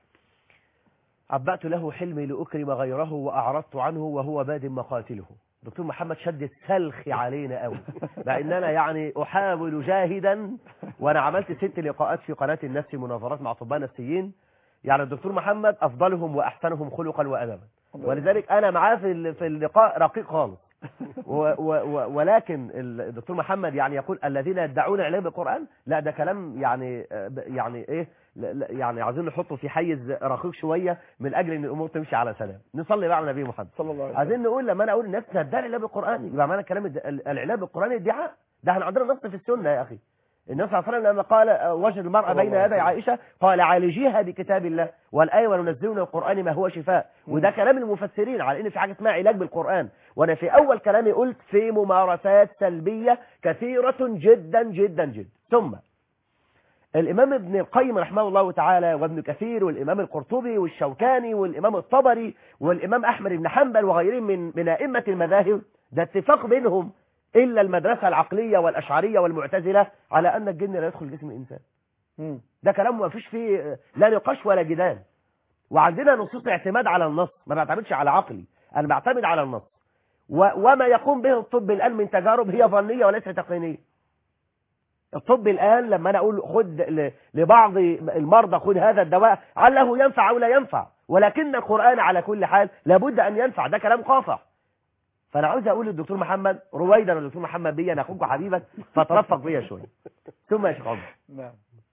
عبأت له حلمي لأكرم غيره وأعرضت عنه وهو باد مقاتله دكتور محمد شد السلخ علينا قوي مع ان انا يعني احاول جاهدا وانا عملت ست لقاءات في قناه النفس مناظرات مع اطباء نفسيين يعني الدكتور محمد افضلهم واحسنهم خلقا وادبا ولذلك انا معاه في ال- في اللقاء رقيق خالص و و و ولكن الدكتور محمد يعني يقول الذين يدعون العلم بالقران لا ده كلام يعني آه، ب- يعني ايه لا- لا، يعني عايزين نحطه في حيز رقيق شويه من اجل ان الامور تمشي على سلام نصلي بقى على النبي محمد صلى الله عليه وسلم عايزين نقول لما انا اقول الناس تدعي العلاج القراني يبقى معنى كلام الد- ال- العلاج القراني ادعاء ده احنا عندنا نص في السنه يا اخي النبي صلى الله عليه وسلم لما قال آه، وجد المرأة صلى بين الله عليه يدي وسلم. عائشة قال عالجيها بكتاب الله والآية وننزل من القرآن ما هو شفاء وده كلام المفسرين على ان في حاجة اسمها علاج بالقرآن وانا في اول كلامي قلت في ممارسات سلبية كثيرة جدا جدا جدا ثم الإمام ابن القيم رحمه الله تعالى وابن كثير والإمام القرطبي والشوكاني والإمام الطبري والإمام أحمد بن حنبل وغيرهم من من أئمة المذاهب ده اتفاق بينهم إلا المدرسة العقلية والأشعرية والمعتزلة على أن الجن لا يدخل جسم الإنسان مم. ده كلام ما فيش فيه لا نقاش ولا جدال وعندنا نصوص اعتماد على النص ما بعتمدش على عقلي أنا بعتمد على النص و وما يقوم به الطب الآن من تجارب هي ظنية وليست تقنية الطب الآن لما أنا أقول خد ل- لبعض المرضى خد هذا الدواء عله ينفع أو لا ينفع ولكن القرآن على كل حال لابد أن ينفع ده كلام قاطع فأنا عاوز أقول للدكتور محمد رويدا الدكتور محمد بيا أنا أخوك وحبيبك فترفق بيا شوية ثم يا شيخ عمر نعم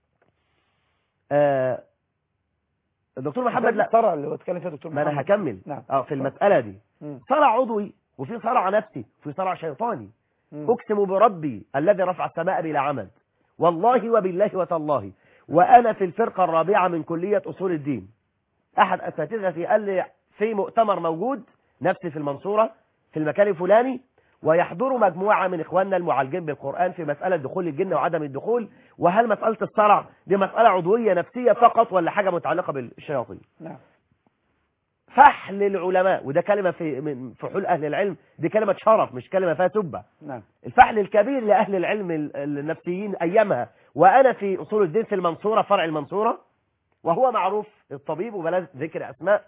آه الدكتور محمد لا الصرع اللي هو اتكلم فيها دكتور ما محمد أنا هكمل نعم اه في المسألة دي مم. صرع عضوي وفي صرع نفسي وفي صرع شيطاني مم. أقسم بربي الذي رفع السماء بلا عمد والله وبالله وتالله وأنا في الفرقة الرابعة من كلية أصول الدين أحد أساتذتي قال لي في مؤتمر موجود نفسي في المنصورة في المكان الفلاني ويحضر مجموعة من إخواننا المعالجين بالقرآن في مسألة دخول الجن وعدم الدخول وهل مسألة الصرع دي مسألة عضوية نفسية فقط ولا حاجة متعلقة بالشياطين نعم فحل العلماء وده كلمة في من فحول أهل العلم دي كلمة شرف مش كلمة فيها سبة نعم الفحل الكبير لأهل العلم ال- النفسيين أيامها وأنا في أصول الدين في المنصورة فرع المنصورة وهو معروف الطبيب وبلاش ذكر أسماء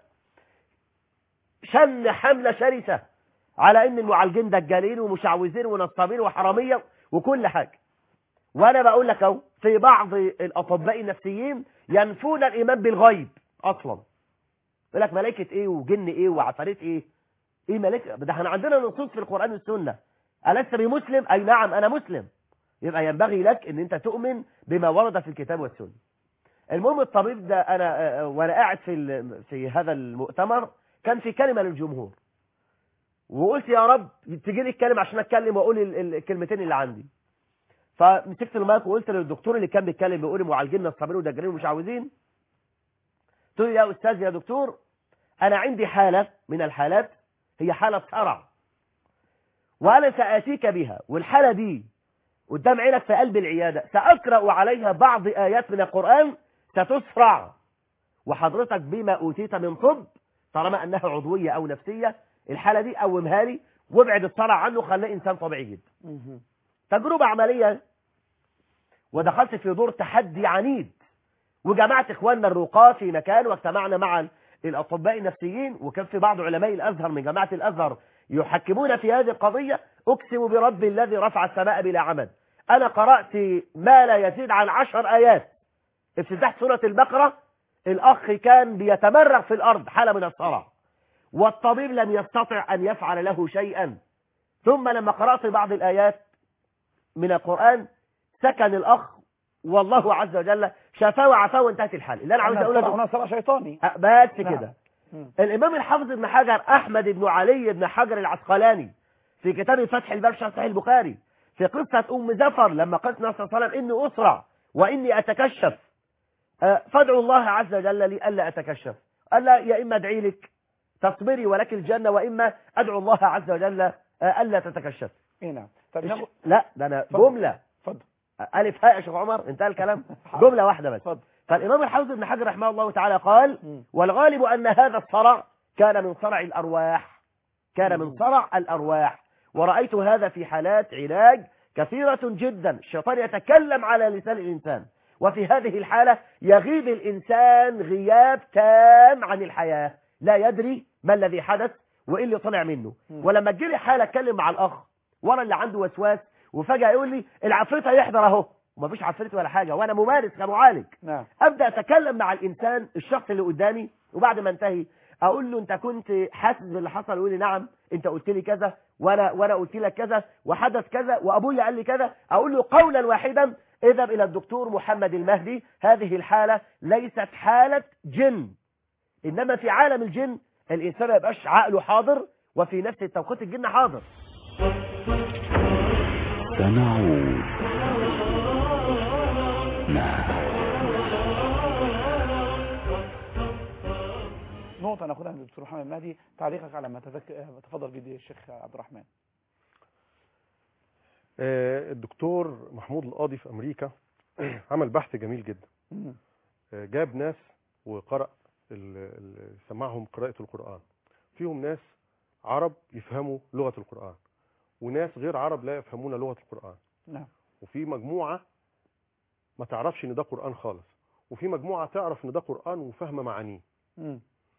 شن حملة شرسة على أن المعالجين دجالين ومشعوذين ونصابين وحرامية وكل حاجة وانا بقول لك اهو في بعض الاطباء النفسيين ينفون الايمان بالغيب اصلا يقول لك ملائكه ايه وجن ايه وعفاريت ايه ايه ملائكه ده احنا عندنا نصوص في القران والسنه الست بمسلم اي نعم انا مسلم يبقى ينبغي لك ان انت تؤمن بما ورد في الكتاب والسنه المهم الطبيب ده انا آه، آه، وانا قاعد في ال- في هذا المؤتمر كان في كلمه للجمهور وقلت يا رب تجي لي الكلمه عشان اتكلم واقول ال- ال- الكلمتين اللي عندي فمسكت المايك وقلت للدكتور اللي كان بيتكلم بيقول لي معالجين الصابرين ودجالين ومش عاوزين قلت له يا استاذ يا دكتور انا عندي حاله من الحالات هي حاله صرع وانا ساتيك بها والحاله دي قدام عينك في قلب العياده ساقرا عليها بعض ايات من القران ستصرع وحضرتك بما اوتيت من طب طالما انها عضويه او نفسيه الحاله دي قومها لي وابعد الصرع عنه خليه انسان طبيعي جدا مهم. تجربة عملية ودخلت في دور تحدي عنيد وجمعت اخواننا الرقاة في مكان واجتمعنا مع الاطباء النفسيين وكان في بعض علماء الازهر من جماعة الازهر يحكمون في هذه القضية اقسم برب الذي رفع السماء بلا عمد انا قرأت ما لا يزيد عن عشر ايات افتتاح سورة البقرة الاخ كان بيتمرغ في الارض حالة من الصرع والطبيب لم يستطع ان يفعل له شيئا ثم لما قرأت بعض الايات من القرآن سكن الأخ والله عز وجل شفاه وعفاه وانتهت الحال اللي أنا عاوز هنا أقوله صرع- ده- هنا صرع شيطاني أه، بس نعم. كده مم. الإمام الحافظ ابن حجر أحمد بن علي بن حجر العسقلاني في كتاب فتح الباب شرح صحيح البخاري في قصة أم زفر لما قالت النبي صلى الله عليه وسلم إني أسرع وإني أتكشف أه، فادعوا الله عز وجل لي ألا أتكشف قال لا يا إما أدعي لك تصبري ولك الجنة وإما أدعو الله عز وجل أه، ألا تتكشف ايه نعم طب ناخد- لا ده أنا اتفضل. جملة اتفضل ألف هاء يا شيخ عمر انتهى الكلام جملة واحدة بس اتفضل فالإمام الحافظ ابن حجر رحمه الله تعالى قال مم. والغالب أن هذا الصرع كان من صرع الأرواح كان من مم. صرع الأرواح ورأيت هذا في حالات علاج كثيرة جدا الشيطان يتكلم على لسان الإنسان وفي هذه الحالة يغيب الإنسان غياب تام عن الحياة لا يدري ما الذي حدث وإيه اللي طلع منه مم. ولما تجيلي حالة أتكلم مع الأخ ورا اللي عنده وسواس وفجأة يقول لي العفريت هيحضر أهو ومفيش عفريت ولا حاجة وأنا ممارس كمعالج نعم ابدا اتكلم مع الانسان الشخص اللي قدامي وبعد ما انتهي اقول له انت كنت حاسس باللي حصل يقول لي نعم انت قلت لي كذا وانا وانا قلت لك كذا وحدث كذا وابويا قال لي كذا اقول له قولا واحدا اذهب الى الدكتور محمد المهدي هذه الحاله ليست حاله جن انما في عالم الجن الانسان ما يبقاش عقله حاضر وفي نفس التوقيت الجن حاضر سنعود مع نقطة ناخدها من الدكتور محمد مهدي تعليقك على ما تذك... تفضل بيدي الشيخ عبد الرحمن آه، الدكتور محمود القاضي في امريكا عمل بحث جميل جدا مم. آه، جاب ناس وقرأ ال- ال- سمعهم قراءة القرآن فيهم ناس عرب يفهموا لغة القرآن وناس غير عرب لا يفهمون لغة القرآن نعم وفي مجموعة ما تعرفش ان ده قرآن خالص وفي مجموعة تعرف ان ده قرآن وفاهمة معانيه مم.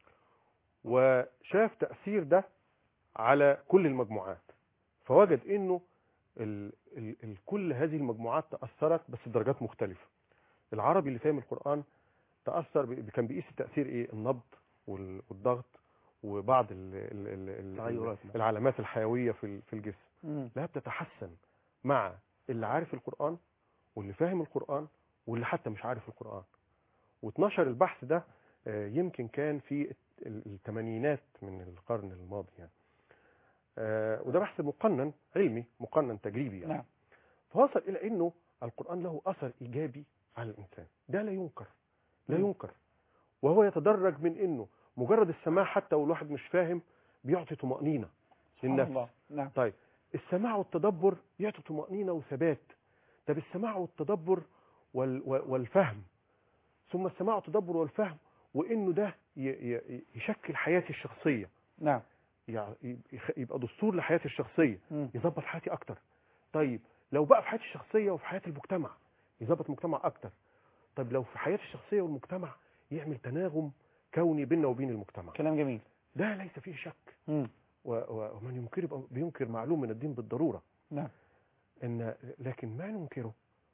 وشاف تأثير ده على كل المجموعات فوجد انه ال ال ال كل هذه المجموعات تأثرت بس بدرجات مختلفة العربي اللي فاهم القرآن تأثر ب- كان بيقيس التأثير ايه النبض وال- والضغط وبعض ال ال ال ال تغيرات. العلامات الحيوية في ال- في الجسم مم. لا بتتحسن مع اللي عارف القرآن واللي فاهم القرآن واللي حتى مش عارف القرآن و12 البحث ده آه، يمكن كان في ال- الثمانينات من القرن الماضي يعني آه، وده بحث مقنن علمي مقنن تجريبي يعني نعم فوصل الى انه القرآن له اثر ايجابي على الانسان ده لا ينكر لا مم. ينكر وهو يتدرج من انه مجرد السماع حتى والواحد مش فاهم بيعطي طمأنينة سبحان للنفس الله نعم طيب السماع والتدبر يعطي طمأنينة وثبات طب السماع والتدبر وال و- والفهم ثم السماع والتدبر والفهم وانه ده ي- ي- يشكل حياتي الشخصية نعم يع- يخ- يبقى دستور لحياتي الشخصية مم. يظبط حياتي اكتر طيب لو بقى في حياتي الشخصية وفي حياة المجتمع يظبط المجتمع اكتر طيب لو في حياتي الشخصية والمجتمع يعمل تناغم كوني بيننا وبين المجتمع كلام جميل ده ليس فيه شك مم. و- و- ومن ينكر يبقى بينكر معلوم من الدين بالضرورة نعم ان لكن ما ننكره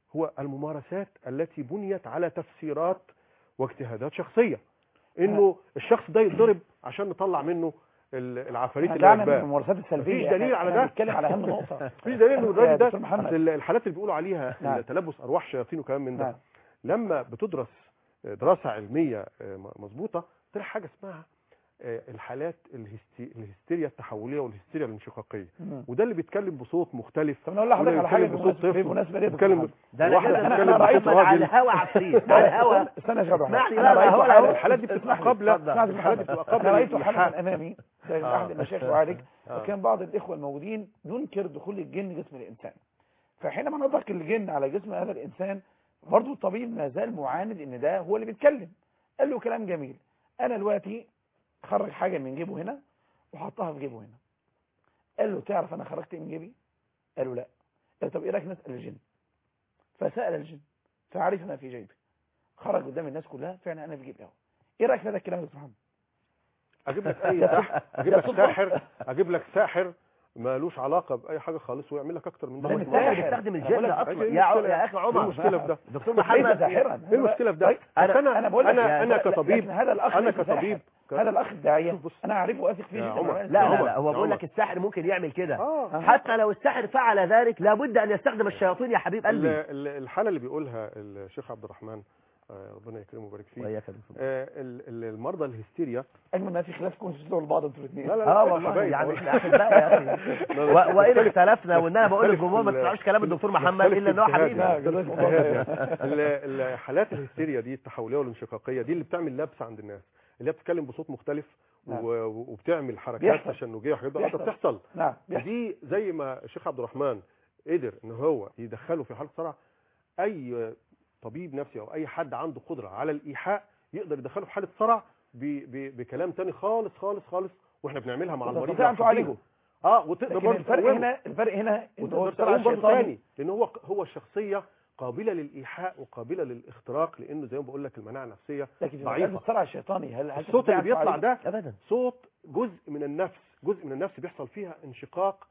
هو الممارسات التي بنيت على تفسيرات واجتهادات شخصيه انه الشخص ده يتضرب عشان نطلع منه ال- العفاريت اللي رجعنا من راكباه الممارسات السلبيه مفيش دليل إحنا- على إحنا ده. بنتكلم على اهم نقطه مفيش دليل ان يا الراجل ده دكتور محمد. أصل ال- الحالات اللي بيقولوا عليها نعم. تلبس ارواح شياطين وكلام من ده نعم. لما بتدرس دراسه علميه آه، م- مظبوطه طلع حاجه اسمها آه، الحالات الهستي... الهستيريا التحوليه والهستيريا الانشقاقيه مم. وده اللي بيتكلم بصوت مختلف طب انا اقول لحضرتك وده على حاجه بيتكلم بصوت بالمناسبه طفل بالمناسبه دي يا دكتور بيتكلم محمد. ده واحدة انا بتتكلم انا بصوت رايت على راجل. الهوا عفريت على الهوا استنى يا شباب اسمعني انا بقى، رايت هو حاله الهوا. الحالات دي بتبقى اسمح لي، قبل اتفضل. اسمعني الحالات دي بتبقى قبل انا رايت الإيحاء. حاله امامي كان آه. احد المشايخ يعالج آه. وكان بعض الاخوه الموجودين ينكر دخول الجن جسم الانسان فحينما نطلق الجن على جسم هذا الانسان برضه الطبيب ما زال معاند ان ده هو اللي بيتكلم قال له كلام جميل انا دلوقتي خرج حاجه من جيبه هنا وحطها في جيبه هنا قال له تعرف انا خرجت من جيبي قال له لا قال له طب ايه رايك نسال الجن فسال الجن فعرف ما في جيبي خرج قدام الناس كلها فعلا انا في جيبي اهو ايه رايك في هذا الكلام يا دكتور محمد اجيب لك اي ساحر اجيب ده لك صدفة. ساحر اجيب لك ساحر مالوش علاقه باي حاجه خالص ويعمل لك اكتر من ده ده هو مش الساحر ساحر. بيستخدم أنا بقول الجن لك اصلا إيه يا ع- المشكلة؟ يا اخي ايه عمر المشكله في ده دكتور ليس محمد ساحرا ايه المشكله في ده طيب، أصل انا انا بقول لك انا انا لا- كطبيب لكن هذا الاخ انا ليس ساحر. كطبيب ك- هذا الاخ الداعيه شوف بص. انا اعرفه واثق فيه يا جدا عمر. وأنا لا لا عمر، لا هو يا بيقول عمر. لك الساحر ممكن يعمل كده اه حتى لو الساحر فعل ذلك لابد ان يستخدم الشياطين يا حبيب ال- قلبي ال- الحاله اللي بيقولها الشيخ عبد الرحمن آه، ربنا يكرمه ويبارك فيه وإياك يا دكتور. آه، ال- ال- المرضى الهستيريا اجمل ما في خلافكم تسلوا لبعض انتوا الاثنين لا لا اه لا والله حبايب يعني والله. احنا احباء يا اخي و- وان اختلفنا وان انا بقول نختلف للجمهور ما في ال- تسمعوش كلام الدكتور محمد نختلف الا ان هو في اجتهادنا. لا، حبيبي جزاكم الله خير. ال- الحالات الهستيريا دي التحوليه والانشقاقيه دي اللي بتعمل لبس عند الناس اللي هي بتتكلم بصوت مختلف نعم. و- وبتعمل حركات بيحصل. تشنجيه وحاجات ده بيحصل. بتحصل نعم بيحصل. دي زي ما الشيخ عبد الرحمن قدر ان هو يدخله في حاله صرع اي طبيب نفسي او اي حد عنده قدره على الايحاء يقدر يدخله في حاله صرع ب- ب- بكلام تاني خالص خالص خالص واحنا بنعملها مع المريض تستطيع ان لو حابين. تعالجه اه وتقدر لكن برضه الفرق تقومه. هنا الفرق هنا ان هو وتقدر الصراع تقوم برضه الشيطاني تاني لان هو هو الشخصيه قابله للايحاء وقابله للاختراق لانه زي ما بقول لك المناعه النفسيه لكن في ضعيفة. مسألة الصراع الشيطاني هل هل الصوت تستطيع اللي أن بيطلع تعالجه؟ ده ابدا صوت جزء من النفس جزء من النفس بيحصل فيها انشقاق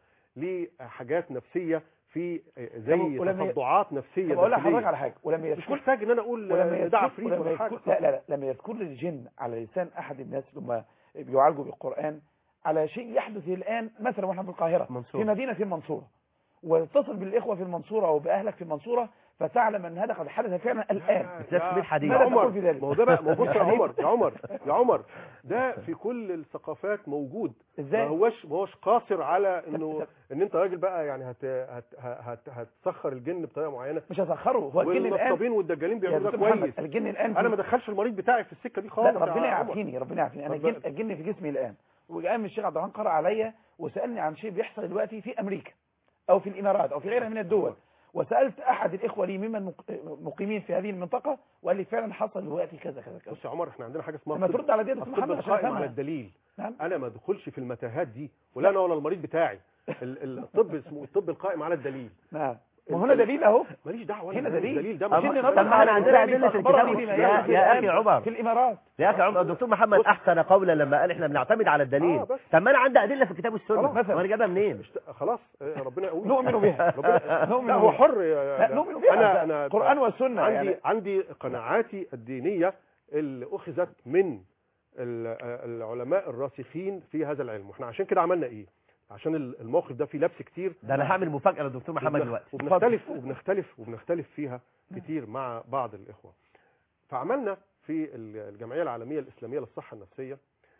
لحاجات نفسيه في زي طب ولما ي- تصدعات نفسيه طب اقول داخلية. لحضرتك على حاجه ولما مش يذكر محتاج ان انا اقول ولما ده يذكر عفريت ولما ولا حاجه يذكر لا لا لا لما يذكر الجن على لسان احد الناس اللي هم بيعالجوا بالقران على شيء يحدث الان مثلا واحنا في القاهره منصور. في مدينه المنصوره واتصل بالاخوه في المنصوره او باهلك في المنصوره فتعلم ان هذا قد حدث فعلا الان بالذات في بيت حديد. يا ماذا عمر تقول في ذلك؟ ما هو ده بقى ما هو بص يا حديد. عمر يا عمر يا عمر ده في كل الثقافات موجود ازاي؟ ما هوش ما هوش قاصر على انه طب- ان انت راجل بقى يعني هت هت هت هتسخر الجن بطريقه معينه مش هسخره هو الجن الان والنصابين والدجالين يا بيعملوا ده دكتور محمد، كويس الجن الان انا في- ما ادخلش المريض بتاعي في السكه دي خالص لا ربنا يا عمر. يعافيني ربنا يعافيني انا طب- الجن, الجن في جسمي الان وقام الشيخ عبد الرحمن قرأ عليا وسالني عن شيء بيحصل دلوقتي في امريكا او في الامارات او في غيرها من الدول وسالت احد الاخوه لي ممن مق- مقيمين في هذه المنطقه وقال لي فعلا حصل دلوقتي كذا كذا كذا بص يا عمر احنا عندنا حاجه اسمها لما الطب- ترد على دي يا دكتور الطب محمد عشان القائم على افهمها الدليل نعم انا ما ادخلش في المتاهات دي ولا انا ولا المريض بتاعي ال- ال- الطب اسمه الطب القائم على الدليل نعم ما هنا دليل اهو ماليش دعوه ولا هنا ماليش دليل. دليل ده طب ماليش إن دعوة. نظر طب ما احنا عندنا الإسلامي ادله في فأخبرني الكتاب بما يا, يحدث يا الآن اخي عمر في الامارات يا اخي عمر الدكتور محمد احسن قولا لما قال احنا بنعتمد على الدليل آه، بس. طب ما انا عندي ادله في الكتاب والسنه خلاص، مثلا. وانا جايبها منين مش- خلاص آه، ربنا يقول نؤمن بها ربنا نؤمن لا هو بها. حر يا- لا نؤمن بها انا انا القران والسنه عندي يعني عندي قناعاتي الدينيه اللي اخذت من ال- العلماء الراسخين في هذا العلم واحنا عشان كده عملنا ايه عشان ال- الموقف ده فيه لبس كتير ده انا هعمل مفاجاه للدكتور محمد وبنخ- دلوقتي وبنختلف وبنختلف وبنختلف فيها كتير مع بعض الاخوه فعملنا في ال- الجمعيه العالميه الاسلاميه للصحه النفسيه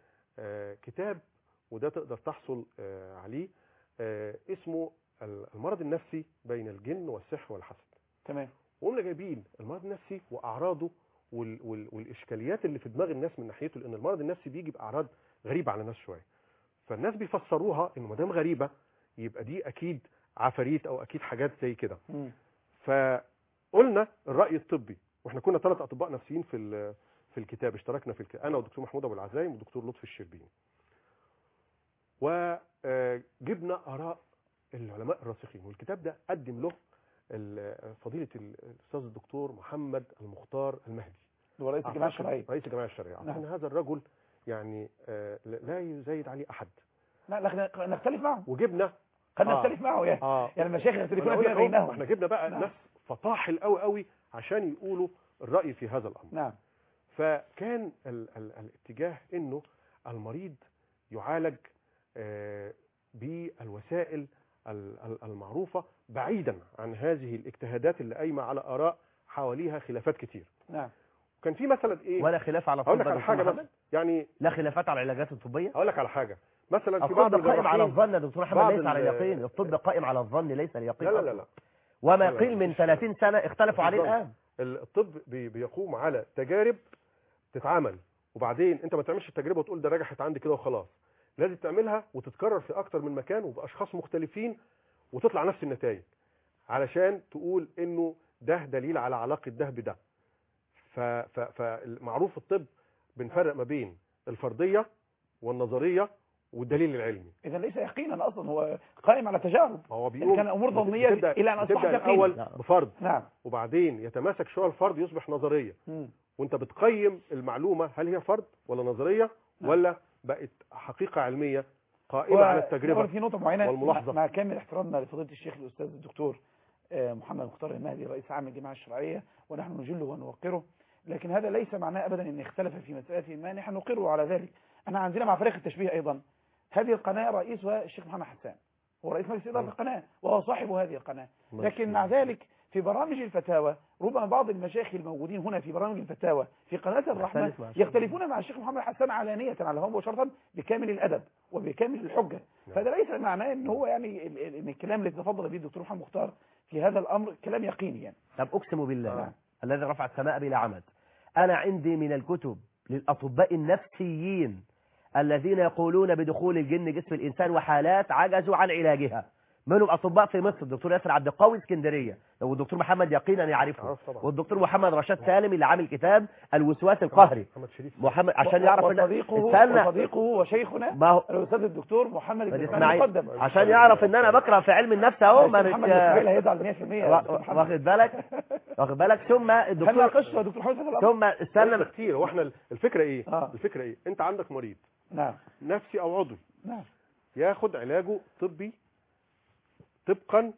آه، كتاب وده تقدر تحصل آه، عليه آه، اسمه المرض النفسي بين الجن والسحر والحسد تمام وقمنا جايبين المرض النفسي واعراضه وال وال والاشكاليات اللي في دماغ الناس من ناحيته لان المرض النفسي بيجي باعراض غريبه على الناس شويه فالناس بيفسروها انه ما دام غريبه يبقى دي اكيد عفاريت او اكيد حاجات زي كده مم. فقلنا الراي الطبي واحنا كنا ثلاث اطباء نفسيين في ال- في الكتاب اشتركنا في الكتاب انا والدكتور محمود ابو العزايم والدكتور لطفي الشربيني وجبنا اراء العلماء الراسخين والكتاب ده قدم له ال- فضيله ال- الاستاذ الدكتور محمد المختار المهدي هو رئيس الجماعه الشرعيه رئيس الجمعيه الشرعيه نعم. اعتقد ان هذا الرجل يعني آه، لا يزايد عليه احد لا لا نختلف معه وجبنا قد آه. نختلف معه يعني اه يعني المشايخ أنا يختلفون أقول فيما لك أهو، بينهم احنا جبنا بقى نعم. ناس فطاحل قوي قوي عشان يقولوا الراي في هذا الامر نعم فكان ال ال الاتجاه انه المريض يعالج آه، بالوسائل ال- ال- المعروفه بعيدا عن هذه الاجتهادات اللي قايمه على اراء حواليها خلافات كتير نعم كان في مثلا ايه ولا خلاف على هقول الطب لك على يا دكتور حاجه محمد بس يعني لا خلافات على العلاجات الطبيه هقول لك على حاجه مثلا في بعض الطب قائم على الجراحين الظن يا دكتور محمد بعض ليس على ال- اليقين الطب قائم على الظن ليس اليقين لا لا أصلاً. لا لا وما لا، لا، قيل من مفيش 30 سنة اختلفوا عليه بالظبط. الآن الطب بي- بيقوم على تجارب تتعمل وبعدين انت ما تعملش التجربه وتقول ده نجحت عندي كده وخلاص لازم تعملها وتتكرر في اكتر من مكان وباشخاص مختلفين وتطلع نفس النتائج علشان تقول انه ده دليل على علاقه ده بده ف- ف- فمعروف الطب بنفرق ما بين الفرديه والنظريه والدليل العلمي اذا ليس يقينا اصلا هو قائم على تجارب ما هو إن بيقوم كان امور بت- ظنيه بتبدأ- الى ان اصبحت بتبدا يقينا الاول نعم. بفرض نعم وبعدين يتماسك شويه الفرض يصبح نظريه مم. وانت بتقيم المعلومه هل هي فرض ولا نظريه نعم. ولا بقت حقيقه علميه قائمه على ونقول التجربه في نقطة معينة والملاحظة. مع كامل احترامنا لفضيلة الشيخ الأستاذ الدكتور آه، محمد مختار المهدي رئيس عام الجماعة الشرعية ونحن نجله ونوقره لكن هذا ليس معناه أبدا أن اختلف في مسألة ما نحن نقره على ذلك أنا عندنا مع فريق التشبيه أيضا هذه القناة رئيسها الشيخ محمد حسان هو رئيس مجلس إدارة نعم. القناة وهو صاحب هذه القناة ماشي. لكن مع ذلك في برامج الفتاوى ربما بعض المشايخ الموجودين هنا في برامج الفتاوى في قناة الرحمة يختلف مع الشيخ. يختلفون مع الشيخ محمد حسان علانية على هم مباشرة بكامل الأدب وبكامل الحجة نعم. فده ليس معناه ان هو يعني ال- ال- ان الكلام اللي تفضل به الدكتور محمد مختار في هذا الامر كلام يقيني يعني طب أقسم بالله نعم. الذي رفع السماء بلا عمد أنا عندي من الكتب للأطباء النفسيين الذين يقولون بدخول الجن جسم الإنسان وحالات عجزوا عن علاجها منهم أطباء في مصر الدكتور ياسر عبد القوي اسكندرية والدكتور محمد يقينا يعرفه عارف طبعا. والدكتور محمد رشاد سالم اللي عامل كتاب الوسواس القهري محمد شريف محمد عشان يعرف إن- وصديقه استنى وصديقه وشيخنا ما هو الاستاذ الدكتور محمد بن اسماعيل اسماعيل المقدم عشان يعرف ان انا بقرا في علم النفس اهو ما محمد مش بن اسماعيل هيزعل 100% يا وا- دكتور محمد. واخد بالك واخد بالك ثم هل الدكتور ناقشت يا دكتور محمد في هذا الامر؟ ثم استنى استنى كتير هو احنا الفكره ايه آه. الفكره ايه انت عندك مريض نعم نفسي او عضوي نعم ياخد علاجه طبي طبقا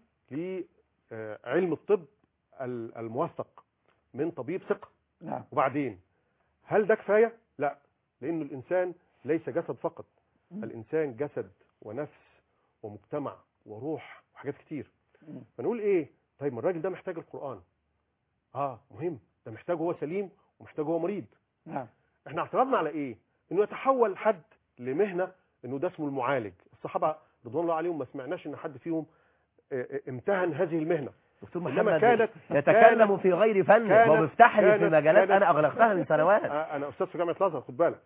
لعلم الطب ال- الموثق من طبيب ثقه نعم وبعدين هل ده كفايه لا لانه الانسان ليس جسد فقط مم. الانسان جسد ونفس ومجتمع وروح وحاجات كتير مم. فنقول ايه طيب ما الراجل ده محتاج القران اه مهم ده محتاجه هو سليم ومحتاجه هو مريض نعم احنا اعترضنا على ايه انه يتحول حد لمهنه انه ده اسمه المعالج الصحابه رضوان الله عليهم ما سمعناش ان حد فيهم اه، اه، امتهن هذه المهنه دكتور إنما محمد كانت- يتكلم في غير فن كانت- هو بيفتح لي في كانت- مجالات كانت- انا اغلقتها من سنوات آه، انا استاذ في جامعه الازهر خد بالك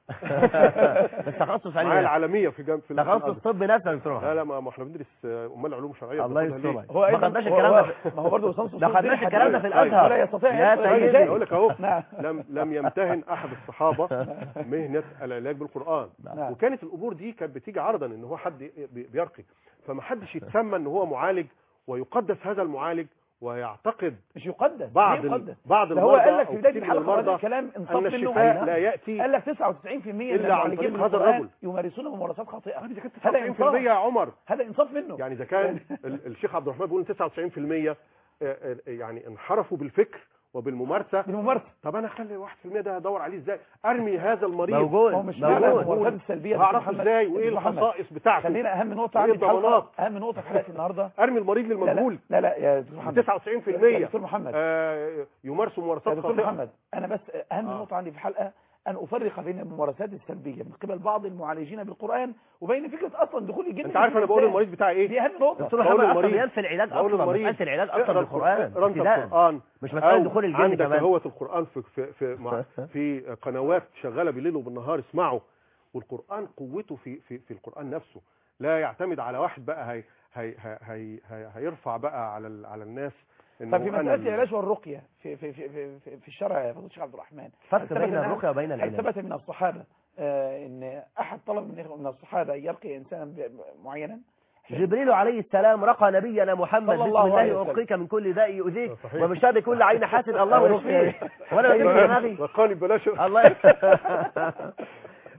بس تخصص معايا علمي العالميه في جامعه في تخصص الأزهر. طب نفسه يا دكتور لا محمد لا ما ما احنا بندرس آه، امال علوم شرعيه الله بناخدها ليه؟ يسترك هو ما ايضا خدناش هو- الكلام هو- ده في- ما هو برضه صنص ما خدناش الكلام ده في ولا الازهر يستطيع يا يدخل سيدي. الرجال. اقول لك اهو نعم لم لم يمتهن احد الصحابه مهنه العلاج بالقران نعم. وكانت الامور دي كانت بتيجي عرضا ان هو حد بي- بيرقي فما حدش يتسمى ان هو معالج ويقدس هذا المعالج ويعتقد مش يقدس بعض ليه ال- يقدس بعض ده هو المرضى قال لك أو في بدايه كتير من الحلقه هذا المرضى الكلام انصاف ان منه الشفاء لا ياتي قال لك 99% من إلا عن المعالجين طريق هذا بالقرآن الرجل. يمارسون ممارسات خاطئه اذا كانت هذا 99% انصاف يا عمر هذا انصاف منه يعني اذا كان ال- الشيخ عبد الرحمن بيقول 99% آه، آه، يعني انحرفوا بالفكر وبالممارسه بالممارسه طب انا اخلي 1% ده ادور عليه ازاي ارمي هذا المريض موجود هو مش معنى موجود الممارسات السلبيه يا دكتور هعرفه محمد- ازاي وايه دكتور محمد، الخصائص بتاعته خلينا اهم نقطه وإيه عندي في الحلقه الضمانات؟ اهم نقطه في حلقه النهارده ارمي المريض لا لا للمجهول لا, لا يا دكتور محمد 99% يا دكتور محمد آه، يمارسوا يا ممارسات دكتور خاطئه محمد انا بس اهم آه. نقطه عندي في الحلقه ان افرق بين الممارسات السلبيه من قبل بعض المعالجين بالقران وبين فكره اصلا دخول الجن انت في عارف انا بقول الإنسان. للمريض بتاعي ايه دي اهم نقطه دكتور بقول محمد اصلا للمريض- ينفي العلاج بقول اصلا للمريض مساله العلاج اصلا اقرا بالقران اقرا انت ابتداء القران مش مساله أو دخول الجن عندك كمان هوة القرآن في في في, مع في قنوات شغالة بالليل وبالنهار اسمعوا والقرآن قوته في في في القرآن نفسه لا يعتمد على واحد بقى هي هي هي هي هي هيرفع بقى على ال- على الناس إنه طب في أنا مساله ال- العلاج والرقيه في في في في, في, في الشرع يا فضيله الشيخ عبد الرحمن فرق هل ثبت بين أنها- الرقيه وبين هل العلاج ثبت من الصحابه آه ان احد طلب من من الصحابه ان يرقي انسانا ب- معينا جبريل عليه السلام رقى نبينا محمد صلى بسم الله الله عليه وسلم. أرقيك من كل داء يؤذيك صحيح. ومن شر كل عين حاسد الله يشفيه وانا بديك دماغي وقاني بلاش الله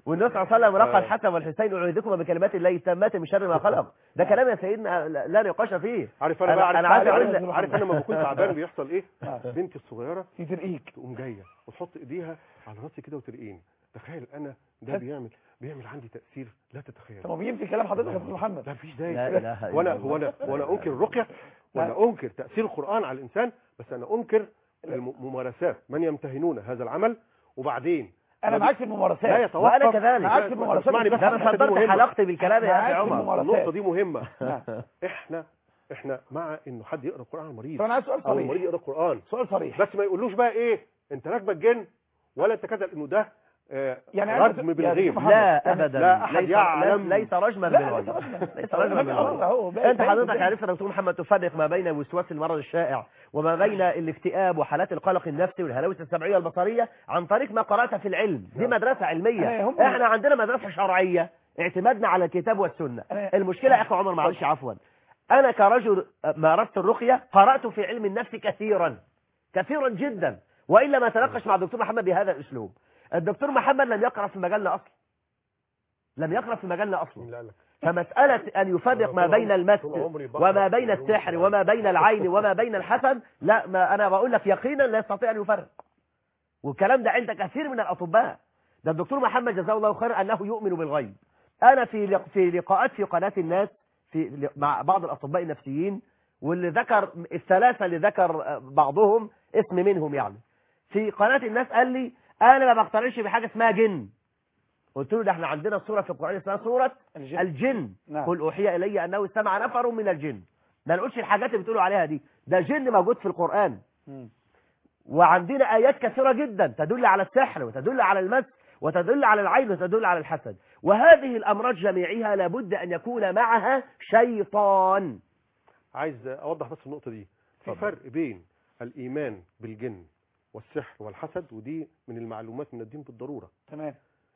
والنبي صلى الله عليه وسلم رقى آه. الحسن والحسين اعيذكما بكلمات الله التامات من شر ما خلق ده كلام يا سيدنا لا- لا نقاش فيه عارف انا أنا- بقى عارف أنا عايز عارف, أقول عارف, عارف انا لما بكون تعبان بيحصل ايه آه. بنتي الصغيره في ترقيك تقوم جايه وتحط ايديها على راسي كده وترقيني تخيل انا ده حلو. بيعمل بيعمل عندي تاثير لا تتخيل طب مين في كلام حضرتك يا استاذ محمد لا مفيش لا داعي إله إلا هو انا الله. هو انا هو انا انكر الرقيه ولا انكر تاثير القران على الانسان بس انا انكر الممارسات من يمتهنون هذا العمل وبعدين انا معاك في الممارسات لا يتوقف وأنا كذلك. معاك في الممارسات اسمعني بس ده انا الحتة دي صدرت مهمة. حلقتي بالكلام يا معاك اخي في عمر الممارسات. النقطه دي مهمه نعم. احنا احنا مع انه حد يقرا القران على المريض طب انا عايز سؤال او المريض صريح يقرا القران سؤال صريح بس ما يقولوش بقى ايه انت راكبك جن ولا انت كذا لانه ده آه، يعني عايز- رجم يا بالغيب دكتور محمد، لا ابدا لا أحد ليس يعلم. ليس رجما لا بالغيب ليس ليس رجما بالغيب اهو باين- انت باين حضرتك قدامي. عرفت يا دكتور محمد تفرق ما بين وسواس المرض الشائع وما بين الاكتئاب وحالات القلق النفسي والهلاوس السمعيه البصريه عن طريق ما قرات في العلم دي مدرسه أنا علميه هم- احنا عندنا مدرسه شرعيه اعتمادنا على الكتاب والسنه أنا- المشكله يا اخي عمر معلش عفوا انا كرجل مارست الرقيه قرات في علم النفس كثيرا كثيرا جدا والا ما تناقش مع الدكتور محمد بهذا الاسلوب الدكتور محمد لم يقرا في مجالنا اصلا لم يقرا في مجالنا اصلا لا لا فمسألة أن يفرق ما بين المس وما بين السحر وما بين العين وما بين الحسد لا ما أنا بقول لك يقينا لا يستطيع أن يفرق والكلام ده عند كثير من الأطباء ده الدكتور محمد جزاه الله خيرا أنه يؤمن بالغيب أنا في لق- في لقاءات في قناة الناس في ل- مع بعض الأطباء النفسيين واللي ذكر الثلاثة اللي ذكر آه، بعضهم اسم منهم يعني في قناة الناس قال لي أنا ما بقتنعش بحاجة اسمها جن قلت له ده احنا عندنا سورة في القرآن اسمها سورة الجن. الجن نعم. قل أوحي إلي أنه استمع نفر من الجن ما نقولش الحاجات اللي بتقولوا عليها دي ده جن موجود في القرآن مم. وعندنا آيات كثيرة جدا تدل على السحر وتدل على المس وتدل على العين وتدل على الحسد وهذه الأمراض جميعها لابد أن يكون معها شيطان عايز اوضح بس النقطه دي في اتفضل. فرق بين الايمان بالجن والسحر والحسد ودي من المعلومات من الدين بالضروره تمام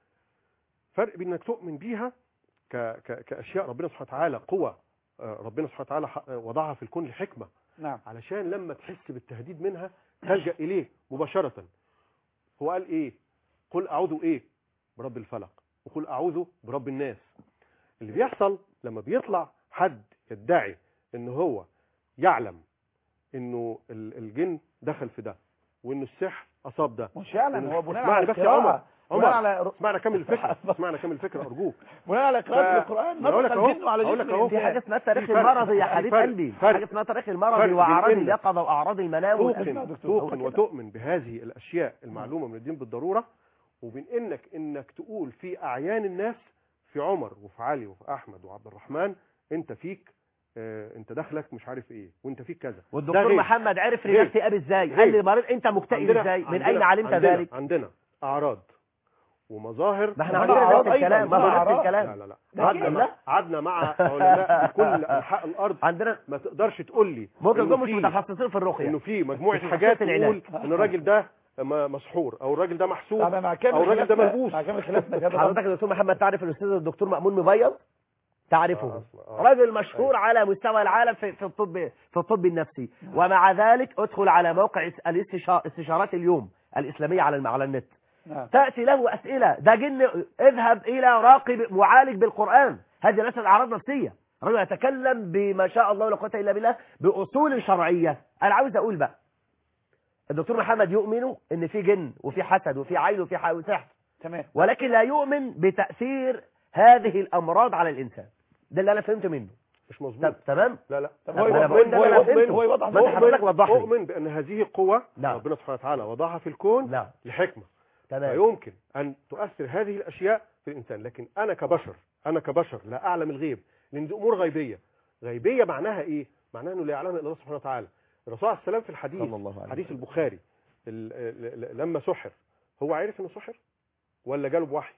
فرق بين انك تؤمن بيها ك... ك... كاشياء ربنا سبحانه وتعالى قوى آه، ربنا سبحانه وتعالى ح- آه، وضعها في الكون لحكمه نعم علشان لما تحس بالتهديد منها تلجا اليه مباشره هو قال ايه قل اعوذ ايه برب الفلق وقل اعوذ برب الناس اللي بيحصل لما بيطلع حد يدعي ان هو يعلم انه ال- الجن دخل في ده وانه السحر اصاب ده مش فعلا هو بناء اسمعني على بس يا القراءة عمر بناء عمر على اسمعنا كمل الفكره اسمعنا كمل الفكره ارجوك بناء على قراءة ف- القرآن أنا أقول لك نطق أهو، الجن على أقول لك جسم أهو. في حاجة الإنسان اسمها التاريخ في فرق. المرضي يا في حبيب فرق. قلبي فرق. حاجة اسمها تاريخ فرق المرضي بين وأعراض إنك اليقظة وأعراض المنام توقن دكتور. توقن وتؤمن بهذه الاشياء المعلومه من الدين بالضروره وبين انك انك تقول في اعيان الناس في عمر وفي علي وفي احمد وعبد الرحمن انت فيك آه انت دخلك مش عارف ايه وانت فيك كذا ده والدكتور غير. محمد عرف غير. الاكتئاب ازاي غير. قال لي مريض انت مكتئب عندنا- ازاي من عندنا- اين علمت عندنا ذلك عندنا اعراض ومظاهر ما احنا ما عندنا أعراض نفس أيضاً، الكلام ما ما هو نفس أعراض. لا الكلام لا لا ده قعدنا كده. مع قعدنا مع علماء في كل انحاء الارض عندنا ما تقدرش تقول لي ممكن إنه يكون مش في- متخصصين في الرقية انه في مجموعه في حاجات شخصية العلاج. تقول ان الراجل ده م- مسحور او الراجل ده محسوب طب مع كامل او الراجل ده خلافنا- ملبوس مع كامل خلافنا في هذا حضرتك الأمر. يا دكتور محمد تعرف الاستاذ الدكتور مأمون مبيض تعرفه آه، آه. رجل مشهور على مستوى العالم في في الطب في الطب النفسي ومع ذلك ادخل على موقع الاستشا- استشارات اليوم الإسلامية على الم- على النت نعم تأتي له أسئلة ده جن اذهب إلى راقب معالج بالقرآن هذه ليست أعراض نفسية رجل يتكلم بما شاء الله ولا قوة إلا بالله بأصول شرعية أنا عاوز أقول بقى الدكتور محمد يؤمن إن في جن وفي حسد وفي عين وفي ح- وسحر تمام ولكن لا يؤمن بتأثير هذه الأمراض على الإنسان ده اللي أنا فهمته منه مش مظبوط طب تمام لا لا طب طب هو أنا يوضح بقول ده هو أنا يوضح فهمته. هو يوضح ما أنت حضرتك وضح لي. اؤمن بان هذه قوه نعم. ربنا سبحانه وتعالى وضعها في الكون نعم لحكمه تمام فيمكن ان تؤثر هذه الاشياء في الانسان لكن انا كبشر انا كبشر لا اعلم الغيب لان دي امور غيبيه غيبيه معناها ايه معناها انه لا يعلمها الا الله سبحانه وتعالى الرسول عليه السلام في الحديث صلى الله عليه حديث وسلم. البخاري ال- ل- ل- لما سحر هو عارف انه سحر ولا جاله بوحي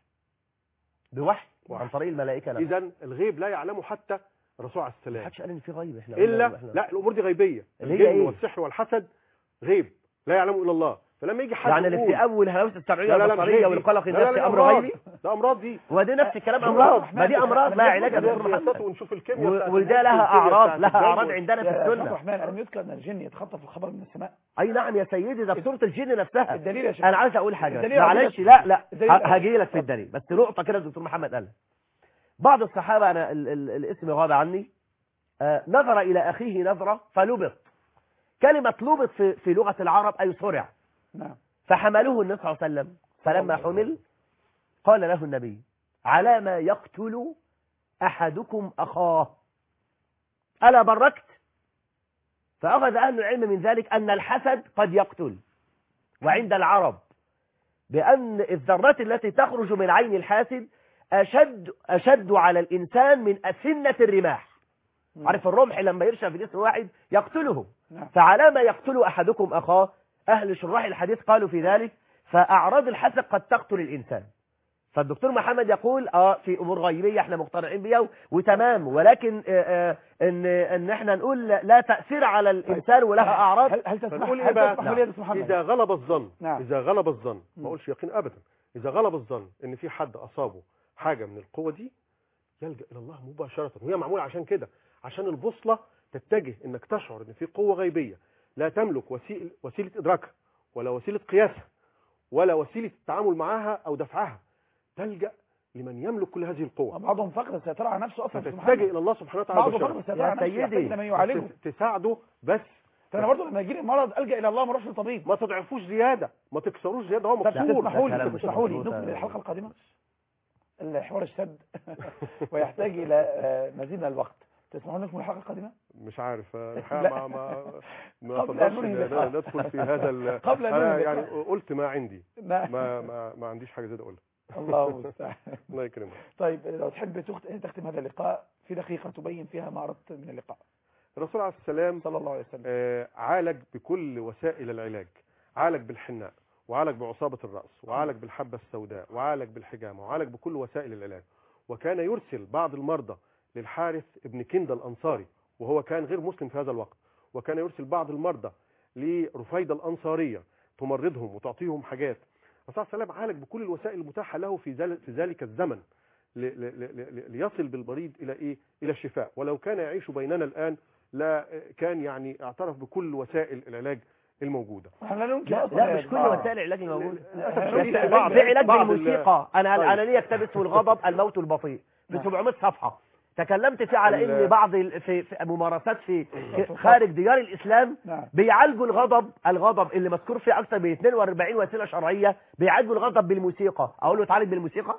بوحي وحي. عن طريق الملائكة لا اذا الغيب لا يعلمه حتى الرسول عليه ما السلام حدش قال ان في غيب احنا الا قلنا- إحنا- لا الامور دي غيبيه اللي هي الجن إيه؟ والسحر والحسد غيب لا يعلمه الا الله فلما يجي حد يعني اللي في يقول- اول هلاوس السمعيه لا لا لا مش والبصريه هي دي. والقلق لا لا النفسي لا امر أمراض. غيبي ده امراض دي هو دي نفس الكلام أمراض. امراض ما دي امراض لها علاج يا أنا دكتور بيذكر محمد ونشوف الكيمياء و- بتاعت وده لها الكيمياء اعراض بتاعت لها اعراض الدم. عندنا في يا شيخ السنه الرحمن ألم يذكر أن الجن يتخطف الخبر من السماء اي نعم يا سيدي ده في سوره الجن نفسها الدليل يا شيخ انا عايز اقول حاجه الدليل معلش عندنا- لا لا الدليل ه- هجي لك في الدليل بس نقطه كده الدكتور محمد قالها بعض الصحابه انا ال ال الاسم غاب عني آه نظر الى اخيه نظره فلبط كلمه لبط في في لغه العرب اي صرع نعم فحملوه النبي صلى الله عليه وسلم فلما حمل قال له النبي على ما يقتل احدكم اخاه الا بركت فاخذ اهل العلم من ذلك ان الحسد قد يقتل وعند العرب بان الذرات التي تخرج من عين الحاسد اشد اشد على الانسان من اسنه الرماح عارف الرمح لما يرشى في جسم واحد يقتله نعم فعلى ما يقتل أحدكم أخاه أهل شراح الحديث قالوا في ذلك فأعراض الحسد قد تقتل الإنسان فالدكتور محمد يقول اه في امور غيبيه احنا مقتنعين بيها و- وتمام ولكن آه آه ان ان احنا نقول لا- لا تاثير على الانسان ولها اعراض هل هل تسمح فنقول هل ايه بقى تسمح لي يا دكتور محمد اذا غلب الظن نعم. اذا غلب الظن مم. ما اقولش يقين ابدا اذا غلب الظن ان في حد اصابه حاجه من القوه دي يلجا الى الله مباشره وهي معموله عشان كده عشان البوصله تتجه انك تشعر ان في قوه غيبيه لا تملك وسيله وسيله ادراكها ولا وسيله قياسها ولا وسيله التعامل معها او دفعها تلجا لمن يملك كل هذه القوه وبعضهم فقد السيطرة على نفسه أصلا يا دكتور فتتجه محمد. الى الله سبحانه وتعالى بعضه فقد مباشره السيطرة على يا نفسه يحتاج سيدي. لما يعالجه تس- تساعده بس فأنا برضه لما يجيلي مرض ألجأ إلى الله ما أروحش للطبيب ما تضعفوش زياده ما تكسروش زياده هو طب مكسور تسمحوا ده لي كلام مش تسمحوا لي مظبوط. نكمل الحلقة القادمة الحوار اشتد ويحتاج إلى آه، مزيد من الوقت تسمحوا لي نكمل الحلقة القادمة مش عارف الحقيقه لا. ما ما ما قبل فضلش أن ننهي إن اللقاء. ندخل في هذا ال- قبل أن أنا ننهي يعني اللقاء. قلت ما عندي نعم. ما ما ما عنديش حاجه زي ده اقولها الله المستعان الله يكرمك طيب لو تحب تخت- تختم هذا اللقاء في دقيقة تبين فيها ما أردت من اللقاء الرسول عليه السلام صلى الله عليه وسلم آه، عالج بكل وسائل العلاج عالج بالحناء وعالج بعصابة الرأس وعالج بالحبة السوداء وعالج بالحجامة وعالج بكل وسائل العلاج وكان يرسل بعض المرضى للحارث ابن كندة الأنصاري وهو كان غير مسلم في هذا الوقت وكان يرسل بعض المرضى لرفيدة الأنصارية تمرضهم وتعطيهم حاجات الرسول صلى الله عليه وسلم عالج بكل الوسائل المتاحة له في ذلك, في ذلك الزمن ل- ل- ل- ل- ليصل بالمريض إلى إيه؟ إلى الشفاء ولو كان يعيش بيننا الآن لا كان يعني اعترف بكل وسائل العلاج الموجودة احنا لا ننكر لا, أصلاً لا يا مش كل جماعة. وسائل العلاج الموجوده للأسف لا، الشديد لا، في بعض في علاج بعض ال- بالموسيقى انا طيب. انا ليا كتاب اسمه الغضب الموت البطيء في نعم. 700 صفحه تكلمت فيه على ال- ان بعض ال- في, في ممارسات في في خارج ديار الاسلام نعم بيعالجوا الغضب الغضب اللي مذكور فيه اكثر من 42 وسيله شرعيه بيعالجوا الغضب بالموسيقى اقول له تعالج بالموسيقى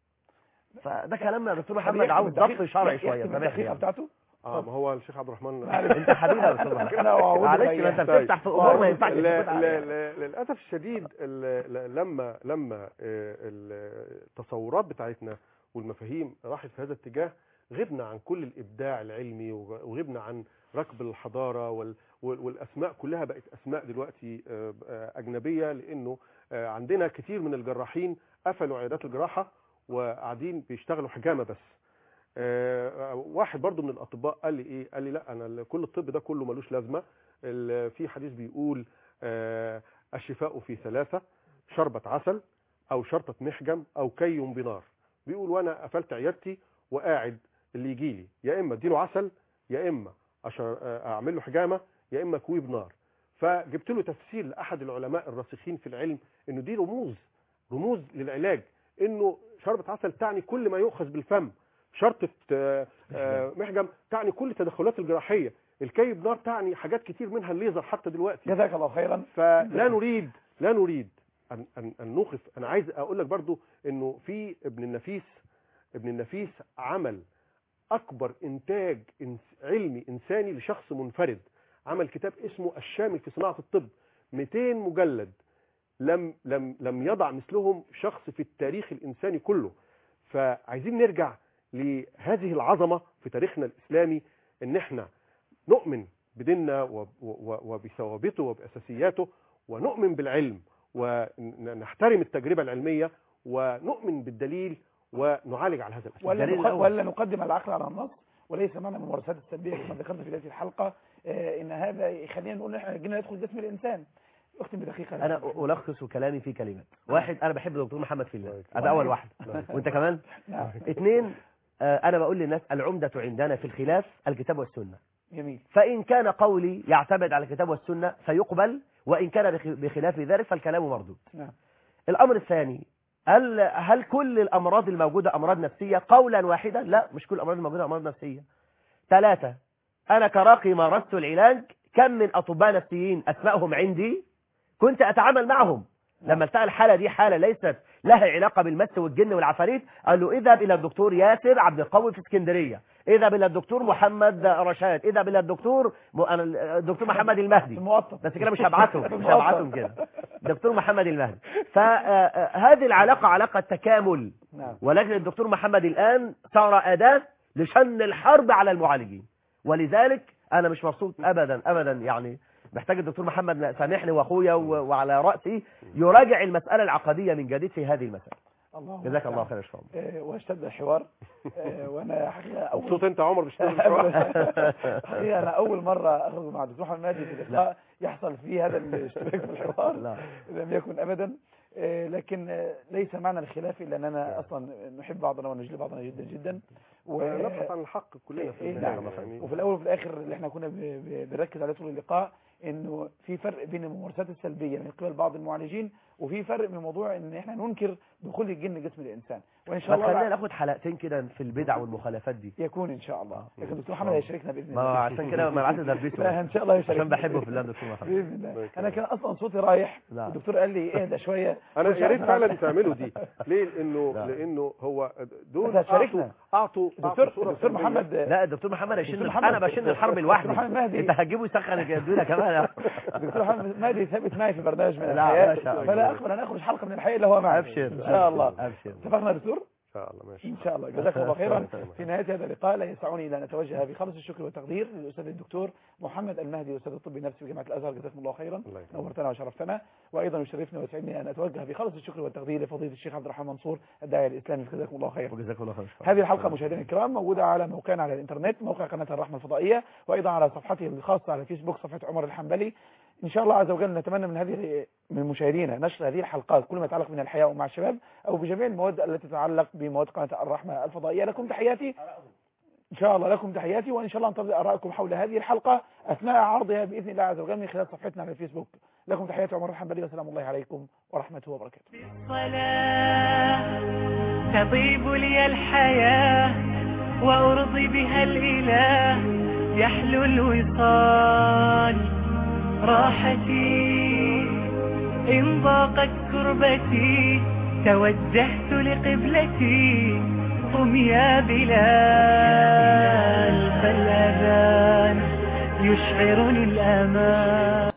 فده كلام يا دكتور محمد عاوز ضبط شرعي شويه يختم سامحني الدقيقة يعني. بتاعته اه ما هو الشيخ عبد الرحمن انت حبيبي يا استاذ محمد. أنا أعوذ معلش بالله. ما انت طيب. بتفتح في امور ما ينفعش لا تسكت لا عليها. لا للاسف الشديد ال- ل- لما لما آه، التصورات بتاعتنا والمفاهيم راحت في هذا الاتجاه غبنا عن كل الابداع العلمي وغ- وغبنا عن ركب الحضاره وال وال- والاسماء كلها بقت اسماء دلوقتي آه، آه، اجنبيه لانه آه، عندنا كتير من الجراحين قفلوا عيادات الجراحه وقاعدين بيشتغلوا حجامه بس آه، واحد برضو من الاطباء قال لي ايه قال لي لا انا ال- كل الطب ده كله ملوش لازمه ال- في حديث بيقول آه، الشفاء في ثلاثه شربة عسل او شرطة محجم او كي بنار بيقول وانا قفلت عيادتي وقاعد اللي يجي لي يا اما اديله عسل يا اما أشر- آه، اعمل له حجامه يا اما كوي بنار فجبت له تفسير لاحد العلماء الراسخين في العلم انه دي رموز رموز للعلاج انه شربة عسل تعني كل ما يؤخذ بالفم شرطة آه، آه، محجم تعني كل التدخلات الجراحية الكي بنار تعني حاجات كتير منها الليزر حتى دلوقتي جزاك الله خيرا فلا نريد لا نريد أن, أن, أن نوقف أنا عايز أقول لك برضو إنه في ابن النفيس ابن النفيس عمل أكبر إنتاج إنس علمي إنساني لشخص منفرد عمل كتاب اسمه الشامل في صناعة الطب 200 مجلد لم لم لم يضع مثلهم شخص في التاريخ الإنساني كله فعايزين نرجع لهذه العظمة في تاريخنا الإسلامي إن إحنا نؤمن بديننا وب- و- وبثوابته وبأساسياته ونؤمن بالعلم ونحترم التجربة العلمية ونؤمن بالدليل ونعالج على هذا الأساس ولا, الدليل نق... الأول. ولا نقدم العقل على النص وليس معنى الممارسات السلبيه كما ذكرنا في بدايه الحلقه آه، ان هذا يخلينا نقول ان احنا جينا ندخل جسم الانسان اختم بدقيقة انا الخص كلامي في كلمات واحد انا بحب الدكتور محمد في الله كويس. هذا اول واحد وانت كمان نعم اثنين آه، انا بقول للناس العمدة عندنا في الخلاف الكتاب والسنة جميل فإن كان قولي يعتمد على الكتاب والسنة فيقبل وإن كان بخ- بخلاف ذلك فالكلام مردود نعم الأمر الثاني هل هل كل الأمراض الموجودة أمراض نفسية قولا واحدا لا مش كل الأمراض الموجودة أمراض نفسية ثلاثة أنا كراقي مارست العلاج كم من أطباء نفسيين أسمائهم عندي كنت أتعامل معهم لما التقى الحالة دي حالة ليست لها علاقة بالمس والجن والعفاريت قال له اذهب إلى الدكتور ياسر عبد القوي في اسكندرية اذهب إلى الدكتور محمد رشاد اذهب إلى الدكتور م... أنا- الدكتور محمد المهدي الموطن بس كده مش هبعتهم مش هبعتهم كده دكتور محمد المهدي فهذه العلاقة علاقة تكامل نعم ولكن الدكتور محمد الآن صار أداة لشن الحرب على المعالجين ولذلك أنا مش مبسوط أبدا أبدا يعني محتاج الدكتور محمد سامحني وأخويا و- وعلى رأسي يراجع المسألة العقدية من جديد في هذه المسألة الله جزاك الله خير يا شفاء آه، واشتد الحوار آه، وانا حقيقة اول مبسوط انت يا عمر مش تقول الحوار؟ حقيقة انا اول مرة اخرج مع الدكتور محمد مهدي في لقاء يحصل فيه هذا الاشتراك في الحوار لا لم يكن ابدا آه، لكن آه، ليس معنى الخلاف الا اننا اصلا نحب بعضنا ونجلي بعضنا جدا جدا و- نبحث عن الحق كلنا في إيه النهاية نعم. يعني. وفي الاول وفي الاخر اللي احنا كنا ب- ب- بنركز عليه طول اللقاء انه في فرق بين الممارسات السلبيه من قبل بعض المعالجين وفي فرق من موضوع ان احنا ننكر دخول الجن جسم الانسان وان شاء ما خلينا الله ناخد حلقتين كده في البدع والمخالفات دي يكون ان شاء الله لكن الدكتور محمد هيشاركنا باذن ما هو الله عشان كده ما بعت لا دربيته ان شاء الله هيشاركنا عشان بحبه في الله دكتور محمد باذن الله الله انا يكرمك. كان اصلا صوتي رايح لا. الدكتور قال لي اهدى شويه انا مش يا ريت عارف فعلا أعمل. تعملوا دي ليه لانه لا. لانه هو دول بس هتشاركنا. اعطوا اعطوا دكتور أعطوا صورة دكتور سلبية. محمد لا الدكتور محمد هيشن دكتور انا محمد- بشن الحرب دكتور لوحدي محمد مهدي. انت هتجيبه يسخن الدنيا كمان الدكتور محمد مهدي ثابت معي في برنامج من لا، الحياه ما شاء الله. فلا اقبل ان اخرج حلقه من الحياه الا هو معي ابشر ان شاء الله ابشر اتفقنا يا دكتور ان شاء الله ماشي ان شاء الله جزاكم الله خيرا الله يسلمك. في نهايه هذا اللقاء لا يسعني الا ان اتوجه بخلص الشكر والتقدير للاستاذ الدكتور محمد المهدي استاذ الطب النفسي في جامعه الازهر جزاكم الله خيرا الله يكرمك. نورتنا وشرفتنا وايضا يشرفني ويسعدني ان اتوجه بخلص الشكر والتقدير لفضيله الشيخ عبد الرحمن منصور الداعيه الاسلامي جزاكم الله خيرا وجزاكم الله خير هذه الحلقة مشاهدينا الكرام موجودة على موقعنا على الانترنت موقع قناة الرحمة الفضائية وأيضا على صفحته الخاصة على فيسبوك صفحة عمر الحنبلي إن شاء الله عز وجل نتمنى من هذه من مشاهدينا نشر هذه الحلقات كل ما يتعلق من الحياة ومع الشباب أو بجميع المواد التي تتعلق بمواد قناة الرحمة الفضائية لكم تحياتي إن شاء الله لكم تحياتي وإن شاء الله ننتظر آرائكم حول هذه الحلقة أثناء عرضها بإذن الله عز وجل من خلال صفحتنا على الفيسبوك لكم تحياتي عمر الحنبلي وسلام الله عليكم ورحمته وبركاته الصلاة تطيب لي الحياة وأرضي بها الإله يحلو الوصال راحتي إن ضاقت كربتي توجهت لقبلتي قم يا بلال فالأذان يشعرني الأمان